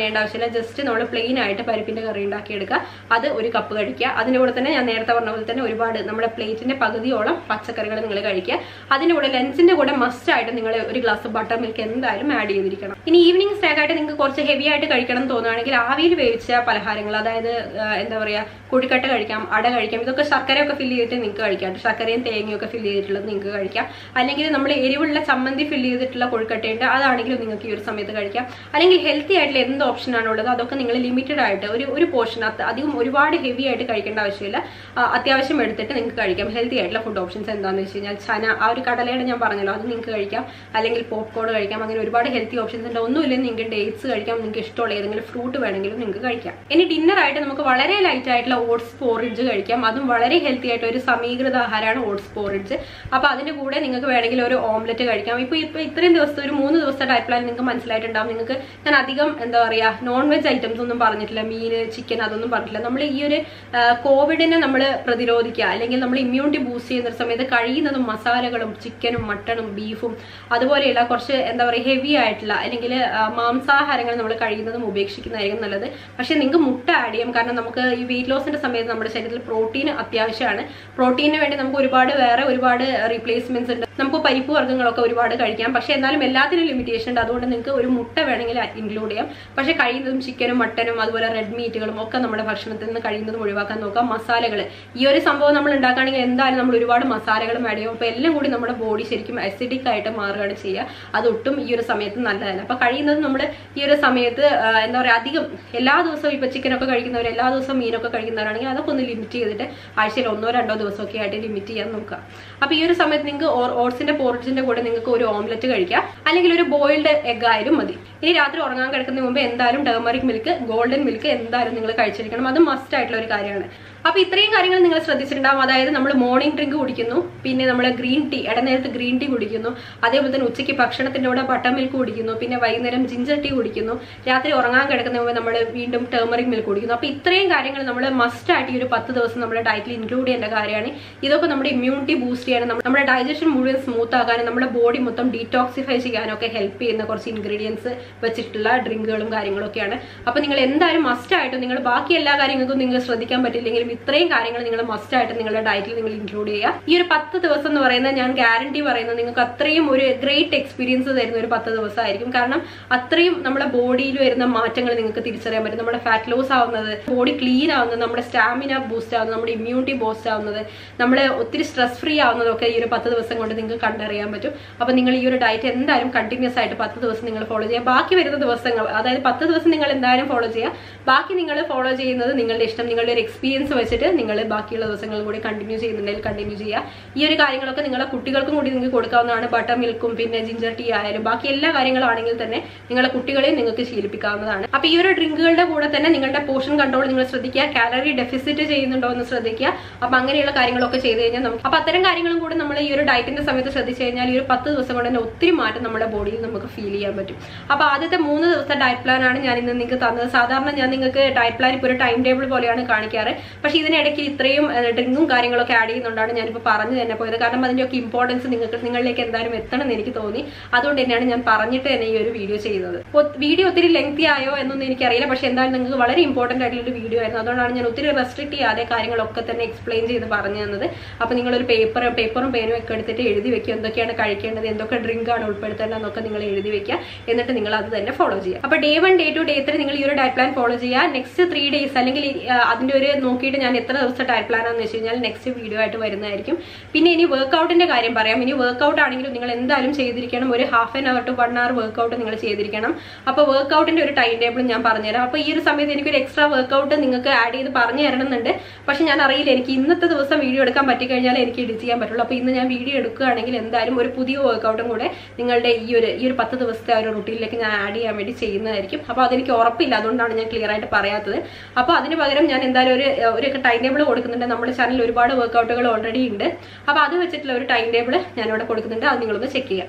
ഒന്നുമില്ല ജസ്റ്റ് നമ്മൾ പ്ലെയിൻ ആയിട്ട് പരിപ്പിന്റെ കറി ഉണ്ടാക്കിയെടുക്കുക അത് ഒരു കപ്പ് കഴിക്കുക അതിന്റെ കൂടെ തന്നെ ഞാൻ നേരത്തെ പറഞ്ഞ പോലെ തന്നെ ഒരുപാട് നമ്മുടെ പ്ലേറ്റിന്റെ പകുതിയോളം പച്ചക്കറികൾ നിങ്ങൾ കഴിക്കുക അതിന്റെ കൂടെ ലഞ്ചിന്റെ കൂടെ മസ്റ്റ് ആയിട്ട് നിങ്ങൾ ഒരു ഗ്ലാസ് ബട്ടർ മിൽക്ക് എന്തായാലും ആഡ് ചെയ്തിരിക്കണം ഇനി ഈവനിങ് സ്നാക്ക് ആയിട്ട് നിങ്ങൾക്ക് കുറച്ച് ഹെവി ആയിട്ട് കഴിക്കണം എന്ന് തോന്നുകയാണെങ്കിൽ ആവിയിൽ വേവിച്ച പലഹാരങ്ങൾ അതായത് ആ, എന്താ പറയാ കുഴിക്കട്ട കഴിക്കാം അട കഴിക്കാം ഇതൊക്കെ ശർക്കരയൊക്കെ ഫില്ല് ചെയ്തിട്ട് നിങ്ങൾക്ക് കഴിക്കാം ശർക്കരയും തേങ്ങയും ഒക്കെ ഫില്ല് ചെയ്തിട്ടുള്ളത് നിങ്ങൾക്ക് കഴിക്കാം അല്ലെങ്കിൽ നമ്മൾ എരിവുള്ള ചമ്മന്തി ഫില്ല് ചെയ്തിട്ടുള്ള കൊഴുക്കട്ടയുണ്ട് അതാണെങ്കിലും നിങ്ങൾക്ക് ഈ ഒരു സമയത്ത് കഴിക്കാം അല്ലെങ്കിൽ ഹെൽത്തി ആയിട്ടുള്ള എന്ത് ഓപ്ഷൻ ആണുള്ളത് അതൊക്കെ നിങ്ങൾ ലിമിറ്റഡ് ആയിട്ട് ഒരു ഒരു പോർഷൻ അധികം ഒരുപാട് ഹെവി ആയിട്ട് കഴിക്കേണ്ട ആവശ്യമില്ല ആ, അത്യാവശ്യം എടുത്തിട്ട് നിങ്ങൾക്ക് കഴിക്കാം ഹെൽത്തി ആയിട്ടുള്ള ഫുഡ് ഓപ്ഷൻസ് എന്താണെന്ന് വെച്ച് കഴിഞ്ഞാൽ ചന ആ ഒരു കടലയുടെ ഞാൻ പറഞ്ഞല്ലോ അത് നിങ്ങൾക്ക് കഴിക്കാം അല്ലെങ്കിൽ പോപ്കോൺ കഴിക്കാം അങ്ങനെ ഒരുപാട് ഹെൽത്തി ഓപ്ഷൻസ് ഉണ്ട് ഒന്നുമില്ലെങ്കിൽ നിങ്ങൾക്ക് ഡേറ്റ്സ് കഴിക്കാം നിങ്ങൾക്ക് ഇഷ്ടമുള്ള ഏതെങ്കിലും ഫ്രൂട്ട് വേണമെങ്കിലും നിങ്ങൾക്ക് കഴിക്കാം ഇനി ഡിന്നർ ആയിട്ട് നമുക്ക് വളരെ ലൈറ്റ് ആയിട്ടുള്ള ഓട്സ് പോറിഡ്ജ് കഴിക്കാം അതും വളരെ ഹെൽത്തി ആയിട്ട് ഒരു സമീകൃത ആഹാരമാണ് ഓട്സ് പോറിഡ്ജ് അപ്പൊ അതിന്റെ കൂടെ നിങ്ങൾക്ക് വേണമെങ്കിൽ ഒരു ഓംലെറ്റ് കഴിക്കാം ഇപ്പൊ ഇപ്പൊ ഇത്രയും ദിവസത്തെ ഒരു മൂന്ന് ദിവസത്തെ ഡയറ്റ് പ്ലാൻ നിങ്ങൾക്ക് മനസ്സിലായിട്ടുണ്ടാവും നിങ്ങൾക്ക് ഞാൻ അധികം എന്താ പറയാ നോൺ വെജ് ഐറ്റംസ് ഒന്നും പറഞ്ഞിട്ടില്ല മീൻ ചിക്കൻ അതൊന്നും പറഞ്ഞിട്ടില്ല നമ്മൾ ഈ ഒരു ആ, കോവിഡിനെ നമ്മൾ പ്രതിരോധിക്കുക അല്ലെങ്കിൽ നമ്മൾ ഇമ്മ്യൂണിറ്റി ബൂസ്റ്റ് ചെയ്യുന്ന ഒരു സമയത്ത് കഴിയുന്നതും മസാലകളും ചിക്കനും മട്ടണും ബീഫും അതുപോലെയുള്ള കുറച്ച് എന്താ പറയുക ഹെവി ആയിട്ടുള്ള അല്ലെങ്കിൽ ആ, മാംസാഹാരങ്ങൾ നമ്മൾ കഴിയുന്നതും ഉപേക്ഷിക്കുന്നതായിരിക്കും നല്ലത് പക്ഷേ നിങ്ങൾക്ക് മുട്ട ആഡ് ചെയ്യാം കാരണം നമുക്ക് ഈ വെയിറ്റ് ലോസിന്റെ സമയത്ത് നമ്മുടെ ശരീരത്തിൽ പ്രോട്ടീൻ അത്യാവശ്യമാണ് പ്രോട്ടീനിന് വേണ്ടി നമുക്ക് ഒരുപാട് വേറെ ഒരുപാട് റീപ്ലേസ്മെന്റ്സ് ഉണ്ട് നമുക്ക് പരിപ്പ് വർഗ്ഗങ്ങളൊക്കെ ഒരുപാട് കഴിക്കാം പക്ഷേ എന്നാലും എല്ലാത്തിനും ലിമിറ്റേഷൻ ഉണ്ട് അതുകൊണ്ട് നിങ്ങൾക്ക് ഒരു മുട്ട വേണമെങ്കിൽ ഇൻക്ലൂഡ് ചെയ്യാം പക്ഷേ കഴിയുന്നതും ചിക്കനും മട്ടനും അതുപോലെ റെഡ് മീറ്റുകളും ഒക്കെ നമ്മുടെ ഭക്ഷണത്തിൽ നിന്ന് കഴിയുന്നതും ഒഴിവാക്കാൻ നോക്കാം മസാലകൾ ഈ ഒരു സംഭവം നമ്മൾ ഉണ്ടാക്കുകയാണെങ്കിൽ എന്തായാലും നമ്മൾ ഒരുപാട് മസാലകളും ആഡ് ചെയ്യും അപ്പോൾ എല്ലാം കൂടി നമ്മുടെ ബോഡി ശരിക്കും അസിഡിക് ആയിട്ട് മാറുകയാണ് ചെയ്യുക അതൊട്ടും ഈ ഒരു സമയത്ത് നല്ലതല്ല അപ്പോൾ കഴിയുന്നത് നമ്മൾ ഈ ഒരു സമയത്ത് ആ, എന്താ പറയുക അധികം എല്ലാ ദിവസവും ഇപ്പോൾ ചിക്കനൊക്കെ കഴിക്കുന്നവർ എല്ലാ ദിവസവും മീനൊക്കെ കഴിക്കുന്നവരാണെങ്കിൽ അതൊക്കെ ഒന്ന് ലിമിറ്റ് ചെയ്തിട്ട് ആഴ്ചയിൽ ഒന്നോ രണ്ടോ ദിവസമൊക്കെ ആയിട്ട് ലിമിറ്റ് ചെയ്യാൻ നോക്കുക അപ്പോൾ ഈ ഒരു സമയത്ത് നിങ്ങൾക്ക് ഓട്സിന്റെ പോറിച്ചിന്റെ കൂടെ നിങ്ങൾക്ക് ഒരു ഓംലെറ്റ് കഴിക്കാം അല്ലെങ്കിൽ ഒരു ബോയിൽഡ് എഗ് ആയാലും മതി ഇനി രാത്രി ഉറങ്ങാൻ കിടക്കുന്നതിന് മുമ്പ് എന്തായാലും ടർമറിക് മിൽക്ക് ഗോൾഡൻ മിൽക്ക് എന്തായാലും നിങ്ങൾ കഴിച്ചിരിക്കണം അത് മസ്റ്റ് ആയിട്ടുള്ള ഒരു കാര്യമാണ് അപ്പൊ ഇത്രയും കാര്യങ്ങൾ നിങ്ങൾ ശ്രദ്ധിച്ചിട്ടുണ്ടാവും അതായത് നമ്മൾ മോർണിംഗ് ഡ്രിങ്ക് കുടിക്കുന്നു പിന്നെ നമ്മൾ ഗ്രീൻ ടീ ഇടനേരത്ത് ഗ്രീൻ ടീ കുടിക്കുന്നു അതേപോലെ തന്നെ ഉച്ചയ്ക്ക് ഭക്ഷണത്തിന്റെ കൂടെ ബട്ടർ മിൽക്ക് കുടിക്കുന്നു പിന്നെ വൈകുന്നേരം ജിഞ്ചർ ടീ കുടിക്കുന്നു രാത്രി ഉറങ്ങാൻ കിടക്കുന്ന മുമ്പ് നമ്മൾ വീണ്ടും ടേമറിക് മിൽക്ക് കുടിക്കുന്നു അപ്പൊ ഇത്രയും കാര്യങ്ങൾ നമ്മൾ മസ്റ്റ് ആയിട്ട് ഈ ഒരു പത്ത് ദിവസം നമ്മുടെ ഡയറ്റിൽ ഇൻക്ലൂഡ് ചെയ്യേണ്ട കാര്യമാണ് ഇതൊക്കെ നമ്മുടെ ഇമ്മ്യൂണിറ്റി ബൂസ്റ്റ് ചെയ്യാനും നമ്മ- നമ്മുടെ ഡൈജഷൻ മുഴുവൻ സ്മൂത്ത് ആക്കാനും നമ്മുടെ ബോഡി മൊത്തം ഡീടോക്സിഫൈ ചെയ്യാനും ഒക്കെ ഹെൽപ്പ് ചെയ്യുന്ന കുറച്ച് ഇൻഗ്രീഡിയൻസ് വെച്ചിട്ടുള്ള ഡ്രിങ്കുകളും കാര്യങ്ങളൊക്കെയാണ് അപ്പൊ നിങ്ങൾ എന്തായാലും മസ്റ്റ് ആയിട്ട് നിങ്ങൾ ബാക്കി എല്ലാ കാര്യങ്ങൾക്കും നിങ്ങൾ ശ്രദ്ധിക്കാൻ പറ്റില്ലെങ്കിലും ഇത്രയും കാര്യങ്ങൾ നിങ്ങൾ മസ്റ്റ് ആയിട്ട് നിങ്ങളുടെ ഡയറ്റിൽ നിങ്ങൾ ഇൻക്ലൂഡ് ചെയ്യുക ഈ ഒരു പത്ത് ദിവസം എന്ന് പറയുന്നത് ഞാൻ ഗ്യാരണ്ടി പറയുന്നത് നിങ്ങൾക്ക് അത്രയും ഒരു ഗ്രേറ്റ് എക്സ്പീരിയൻസ് തരുന്ന ഒരു പത്ത് ദിവസമായിരിക്കും കാരണം അത്രയും നമ്മുടെ ബോഡിയിൽ വരുന്ന മാറ്റങ്ങൾ നിങ്ങൾക്ക് തിരിച്ചറിയാൻ പറ്റും നമ്മുടെ ഫാറ്റ് ലോസ് ആവുന്നത് ബോഡി ക്ലീൻ ആവുന്നത് നമ്മുടെ സ്റ്റാമിന ബൂസ്റ്റ് ആവുന്നത് നമ്മുടെ ഇമ്മ്യൂണിറ്റി ബൂസ്റ്റ് ആവുന്നത് നമ്മൾ ഒത്തിരി സ്ട്രെസ് ഫ്രീ ആവുന്നതൊക്കെ ഈ ഒരു പത്ത് ദിവസം കൊണ്ട് നിങ്ങൾക്ക് കണ്ടറിയാൻ പറ്റും അപ്പൊ നിങ്ങൾ ഈ ഒരു ഡയറ്റ് എന്തായാലും കണ്ടിന്യൂസ് ആയിട്ട് പത്ത് ദിവസം നിങ്ങൾ ഫോളോ ചെയ്യുക ബാക്കി വരുന്ന ദിവസങ്ങൾ അതായത് പത്ത് ദിവസം നിങ്ങൾ എന്തായാലും ഫോളോ ചെയ്യുക ബാക്കി നിങ്ങൾ ഫോളോ ചെയ്യുന്നത് നിങ്ങളുടെ ഇഷ്ടം നിങ്ങളുടെ ഒരു എക്സ്പീരിയൻസ് വെച്ചിട്ട് നിങ്ങൾ ബാക്കിയുള്ള ദിവസങ്ങൾ കൂടി കണ്ടിന്യൂ ചെയ്യുന്നുണ്ടെങ്കിൽ കണ്ടിന്യൂ ചെയ്യുക ഈ ഒരു കാര്യങ്ങളൊക്കെ നിങ്ങളുടെ കുട്ടികൾക്കും കൂടി നിങ്ങൾക്ക് കൊടുക്കാവുന്നതാണ് ബട്ടർ മിൽക്കും പിന്നെ ജിഞ്ചർ ടീ ആയാലും ബാക്കി എല്ലാ കാര്യങ്ങളാണെങ്കിൽ തന്നെ നിങ്ങളുടെ കുട്ടികളെയും നിങ്ങൾക്ക് ശീലിപ്പിക്കാവുന്നതാണ് അപ്പൊ ഈ ഒരു ഡ്രിങ്കുകളുടെ കൂടെ തന്നെ നിങ്ങളുടെ പോർഷൻ കൺട്രോൾ നിങ്ങൾ ശ്രദ്ധിക്കുക കാലറി ഡെഫിസിറ്റ് ചെയ്യുന്നുണ്ടോ എന്ന് ശ്രദ്ധിക്കുക അപ്പൊ അങ്ങനെയുള്ള കാര്യങ്ങളൊക്കെ ചെയ്ത് കഴിഞ്ഞാൽ നമുക്ക് അപ്പൊ അത്തരം കാര്യങ്ങളും കൂടെ നമ്മൾ ഈ ഒരു ഡയറ്റിന്റെ സമയത്ത് ശ്രദ്ധിച്ചു കഴിഞ്ഞാൽ ഈ ഒരു പത്ത് ദിവസം കൊണ്ട് തന്നെ ഒത്തിരി മാറ്റം നമ്മുടെ ബോഡിയിൽ നമുക്ക് ഫീൽ ചെയ്യാൻ പറ്റും അപ്പൊ ആദ്യത്തെ മൂന്ന് ദിവസത്തെ ഡയറ്റ് പ്ലാൻ ആണ് ഞാൻ ഇന്ന് നിങ്ങൾക്ക് തന്നത് സാധാരണ ഞാൻ നിങ്ങൾക്ക് ഡയറ്റ് പ്ലാൻ ഇപ്പോൾ ഒരു ടൈം ടേബിൾ പോലെയാണ് കാണിക്കാറ് പക്ഷെ ഇതിനിടയ്ക്ക് ഇത്രയും ഡ്രിങ്കും കാര്യങ്ങളൊക്കെ ആഡ് ചെയ്യുന്നുണ്ടാണ് ഞാനിപ്പോൾ പറഞ്ഞു തന്നെ പോയത് കാരണം അതിൻ്റെയൊക്കെ ഇമ്പോർട്ടൻസ് നിങ്ങൾക്ക് നിങ്ങളിലേക്ക് എന്തായാലും എത്തണം എന്ന് എനിക്ക് തോന്നി അതുകൊണ്ട് തന്നെയാണ് ഞാൻ പറഞ്ഞിട്ട് തന്നെ ഈ ഒരു വീഡിയോ ചെയ്തത് വീഡിയോ ഒത്തിരി ലെങ്തി ആയോ എന്നൊന്നും എനിക്കറിയില്ല പക്ഷെ എന്തായാലും നിങ്ങൾക്ക് വളരെ ഇമ്പോർട്ടന്റ് ആയിട്ടുള്ള ഒരു വീഡിയോ ആയിരുന്നു അതുകൊണ്ടാണ് ഞാൻ ഒത്തിരി റെസ്ട്രിക്ട് ചെയ്യാതെ കാര്യങ്ങളൊക്കെ തന്നെ എക്സ്പ്ലെയിൻ ചെയ്ത് പറഞ്ഞു തന്നത് അപ്പൊ നിങ്ങളൊരു പേപ്പർ പേപ്പറും പേനും ഒക്കെ എടുത്തിട്ട് എഴുതി വെക്കുക എന്തൊക്കെയാണ് കഴിക്കേണ്ടത് എന്തൊക്കെ ഡ്രിങ്ക് ആണ് ഉൾപ്പെടുത്തേണ്ടതെന്നൊക്കെ നിങ്ങൾ എഴുതി വെക്കുക എന്നിട്ട് നിങ്ങൾ അത് തന്നെ ഫോളോ ചെയ്യുക അപ്പൊ day one day two day three നിങ്ങൾ ഈ ഒരു ഡയറ്റ് പ്ലാൻ ഫോളോ ചെയ്യുക നെക്സ്റ്റ് ത്രീ ഡേയ്സ് അല്ലെങ്കിൽ ഈ, ആ, അതിന്റെ ഒരു നോക്കിയിട്ട് ഞാൻ എത്ര ദിവസത്തെ ഡയറ്റ് പ്ലാൻ ആണെന്ന് വെച്ച് കഴിഞ്ഞാൽ നെക്സ്റ്റ് വീഡിയോ ആയിട്ട് വരുന്നതായിരിക്കും പിന്നെ ഇനി വർക്ക്ഔട്ടിന്റെ കാര്യം പറയാം ഇനി വർക്ക്ഔട്ട് ആണെങ്കിലും നിങ്ങൾ എന്തായാലും ചെയ്തിരിക്കണം ഒരു half an hour to one hour workout നിങ്ങൾ ചെയ്തിരിക്കണം അപ്പോൾ വർക്ക്ഔട്ടിന്റെ ഒരു ടൈം ടേബിൾ ഞാൻ പറഞ്ഞുതരാം അപ്പോൾ ഈ ഒരു സമയത്ത് എനിക്കൊരു എക്സ്ട്രാ വർക്ക്ഔട്ട് നിങ്ങൾക്ക് ആഡ് ചെയ്ത് പറഞ്ഞു തരണമെന്നുണ്ട് പക്ഷെ ഞാൻ അറിയില്ല എനിക്ക് ഇന്നത്തെ ദിവസം വീഡിയോ എടുക്കാൻ പറ്റിക്കഴിഞ്ഞാൽ എനിക്ക് എഡിറ്റ് ചെയ്യാൻ പറ്റുള്ളൂ അപ്പോൾ ഇന്ന് ഞാൻ വീഡിയോ എടുക്കുകയാണെങ്കിൽ എന്തായാലും ഒരു പുതിയ വർക്ക്ഔട്ടും കൂടെ നിങ്ങളുടെ ഈ ഒരു ഈ ഒരു പത്ത് ദിവസത്തെ ആ ഒരു റുട്ടീനിലേക്ക് ഞാൻ ആഡ് ചെയ്യാൻ വേണ്ടി ചെയ്യുന്നതായിരിക്കും അപ്പോൾ അതെനിക്ക് ഉറപ്പില്ല അതുകൊണ്ടാണ് ഞാൻ ക്ലിയർ ആയിട്ട് പറയാത്തത് അപ്പോൾ അതിന് പകരം ഞാൻ എന്തായാലും ഒരു ഒരു ടൈം ടേബിൾ കൊടുക്കുന്നുണ്ട് നമ്മുടെ ചാനലിൽ ഒരുപാട് വർക്കൗട്ടുകൾ ഓൾറെഡി ഉണ്ട് അപ്പോൾ അത് വെച്ചിട്ടുള്ള ഒരു ടൈം ടേബിൾ ഞാനിവിടെ കൊടുക്കുന്നുണ്ട് അത് നിങ്ങളൊന്ന് ചെക്ക് ചെയ്യാം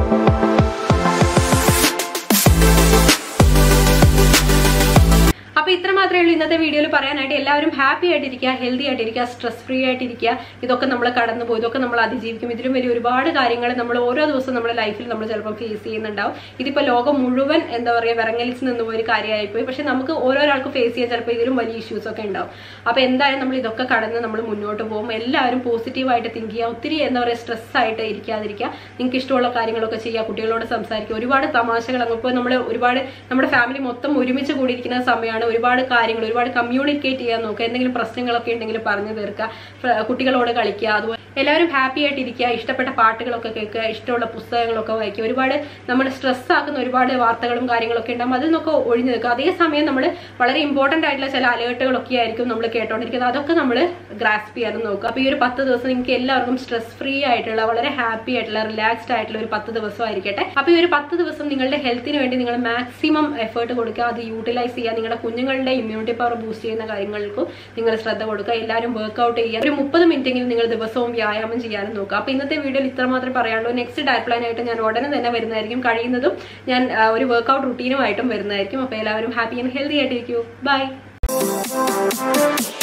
അപ്പൊ ഇത്ര മാത്രമേ ഉള്ളൂ ഇന്നത്തെ വീഡിയോയിൽ പറയാനായിട്ട് എല്ലാവരും ഹാപ്പി ആയിട്ടിരിക്കുക ഹെൽത്തി ആയിട്ടിരിക്കുക സ്ട്രെസ് ഫ്രീ ആയിട്ടിരിക്കുക ഇതൊക്കെ നമ്മൾ കടന്നു പോകും ഇതൊക്കെ നമ്മൾ അതിജീവിക്കും ഇതിലും വലിയ ഒരുപാട് കാര്യങ്ങൾ നമ്മൾ ഓരോ ദിവസവും നമ്മുടെ ലൈഫിൽ നമ്മൾ ചിലപ്പോൾ ഫേസ് ചെയ്യുന്നുണ്ടാവും ഇതിപ്പോൾ ലോകം മുഴുവൻ എന്താ പറയുക വിറങ്ങലിച്ച് നിന്ന് പോയൊരു കാര്യമായിപ്പോയി പക്ഷെ നമുക്ക് ഓരോരാൾക്ക് ഫേസ് ചെയ്യാൻ ചിലപ്പോൾ ഇതിലും വലിയ ഇഷ്യൂസ് ഒക്കെ ഉണ്ടാവും അപ്പോൾ എന്തായാലും നമ്മൾ ഇതൊക്കെ കടന്ന് നമ്മൾ മുന്നോട്ട് പോകും എല്ലാവരും പോസിറ്റീവായിട്ട് തിങ്ക് ചെയ്യുക ഒത്തിരി എന്താ പറയുക സ്ട്രെസ് ആയിട്ട് ഇരിക്കാതിരിക്കുക നിങ്ങൾക്ക് ഇഷ്ടമുള്ള കാര്യങ്ങളൊക്കെ ചെയ്യുക കുട്ടികളോട് സംസാരിക്കുക ഒരുപാട് തമാശകൾ ഇപ്പോൾ നമ്മൾ ഒരുപാട് നമ്മുടെ ഫാമിലി മൊത്തം ഒരുമിച്ച് കൂടിയിരിക്കുന്ന സമയമാണ് ഒരുപാട് കാര്യങ്ങൾ ഒരുപാട് കമ്മ്യൂണിക്കേറ്റ് ചെയ്യാൻ നോക്കുക എന്തെങ്കിലും പ്രശ്നങ്ങളൊക്കെ ഉണ്ടെങ്കിൽ പറഞ്ഞു തീർക്കുക ഫ്ര- കുട്ടികളോട് കളിക്കുക അതുപോലെ എല്ലാവരും ഹാപ്പി ആയിട്ടിരിക്കുക ഇഷ്ടപ്പെട്ട പാട്ടുകളൊക്കെ കേൾക്കുക ഇഷ്ടമുള്ള പുസ്തകങ്ങളൊക്കെ വായിക്കുക ഒരുപാട് നമ്മൾ സ്ട്രെസ് ആക്കുന്ന ഒരുപാട് വാർത്തകളും കാര്യങ്ങളൊക്കെ ഉണ്ടാകും അതിൽ നിന്നൊക്കെ ഒഴിഞ്ഞു നിൽക്കുക അതേസമയം നമ്മൾ വളരെ ഇമ്പോർട്ടന്റ് ആയിട്ടുള്ള ചില അലേർട്ടുകളൊക്കെ ആയിരിക്കും നമ്മൾ കേട്ടോണ്ടിരിക്കുന്നത് അതൊക്കെ നമ്മൾ ഗ്രാസ്പ് ചെയ്യാനും നോക്കുക അപ്പോൾ ഈ ഒരു പത്ത് ദിവസം നിങ്ങൾക്ക് എല്ലാവർക്കും സ്ട്രെസ് ഫ്രീ ആയിട്ടുള്ള വളരെ ഹാപ്പി ആയിട്ടുള്ള റിലാക്സ്ഡ് ആയിട്ടുള്ള ഒരു പത്ത് ദിവസം ആയിരിക്കട്ടെ അപ്പോൾ ഈ ഒരു പത്ത് ദിവസം നിങ്ങളുടെ ഹെൽത്തിന് വേണ്ടി നിങ്ങൾ മാക്സിമം എഫേർട്ട് കൊടുക്കുക അത് യൂട്ടിലൈസ് ചെയ്യുക നിങ്ങളുടെ കുഞ്ഞുങ്ങളുടെ ഇമ്മ്യൂണിറ്റി പവർ ബൂസ്റ്റ് ചെയ്യുന്ന കാര്യങ്ങൾക്കും നിങ്ങൾ ശ്രദ്ധ കൊടുക്കുക എല്ലാവരും വർക്ക്ഔട്ട് ചെയ്യുക ഒരു മുപ്പത് മിനിറ്റെങ്കിലും നിങ്ങൾ ദിവസവും വ്യായാമം ചെയ്യാനും നോക്കുക അപ്പോൾ ഇന്നത്തെ വീഡിയോയിൽ ഇത്ര മാത്രമേ പറയാനുള്ളൂ നെക്സ്റ്റ് ഡയറ്റ് പ്ലാൻ ആയിട്ട് ഞാൻ ഉടനെ തന്നെ വരുന്നതായിരിക്കും കഴിയുന്നതും ഞാൻ ആ, ഒരു വർക്ക്ഔട്ട് റുട്ടീനുമായിട്ടും വരുന്നതായിരിക്കും അപ്പോൾ എല്ലാവരും ഹാപ്പി ആൻഡ് ഹെൽത്തി ആയിട്ടിരിക്കൂ ബൈ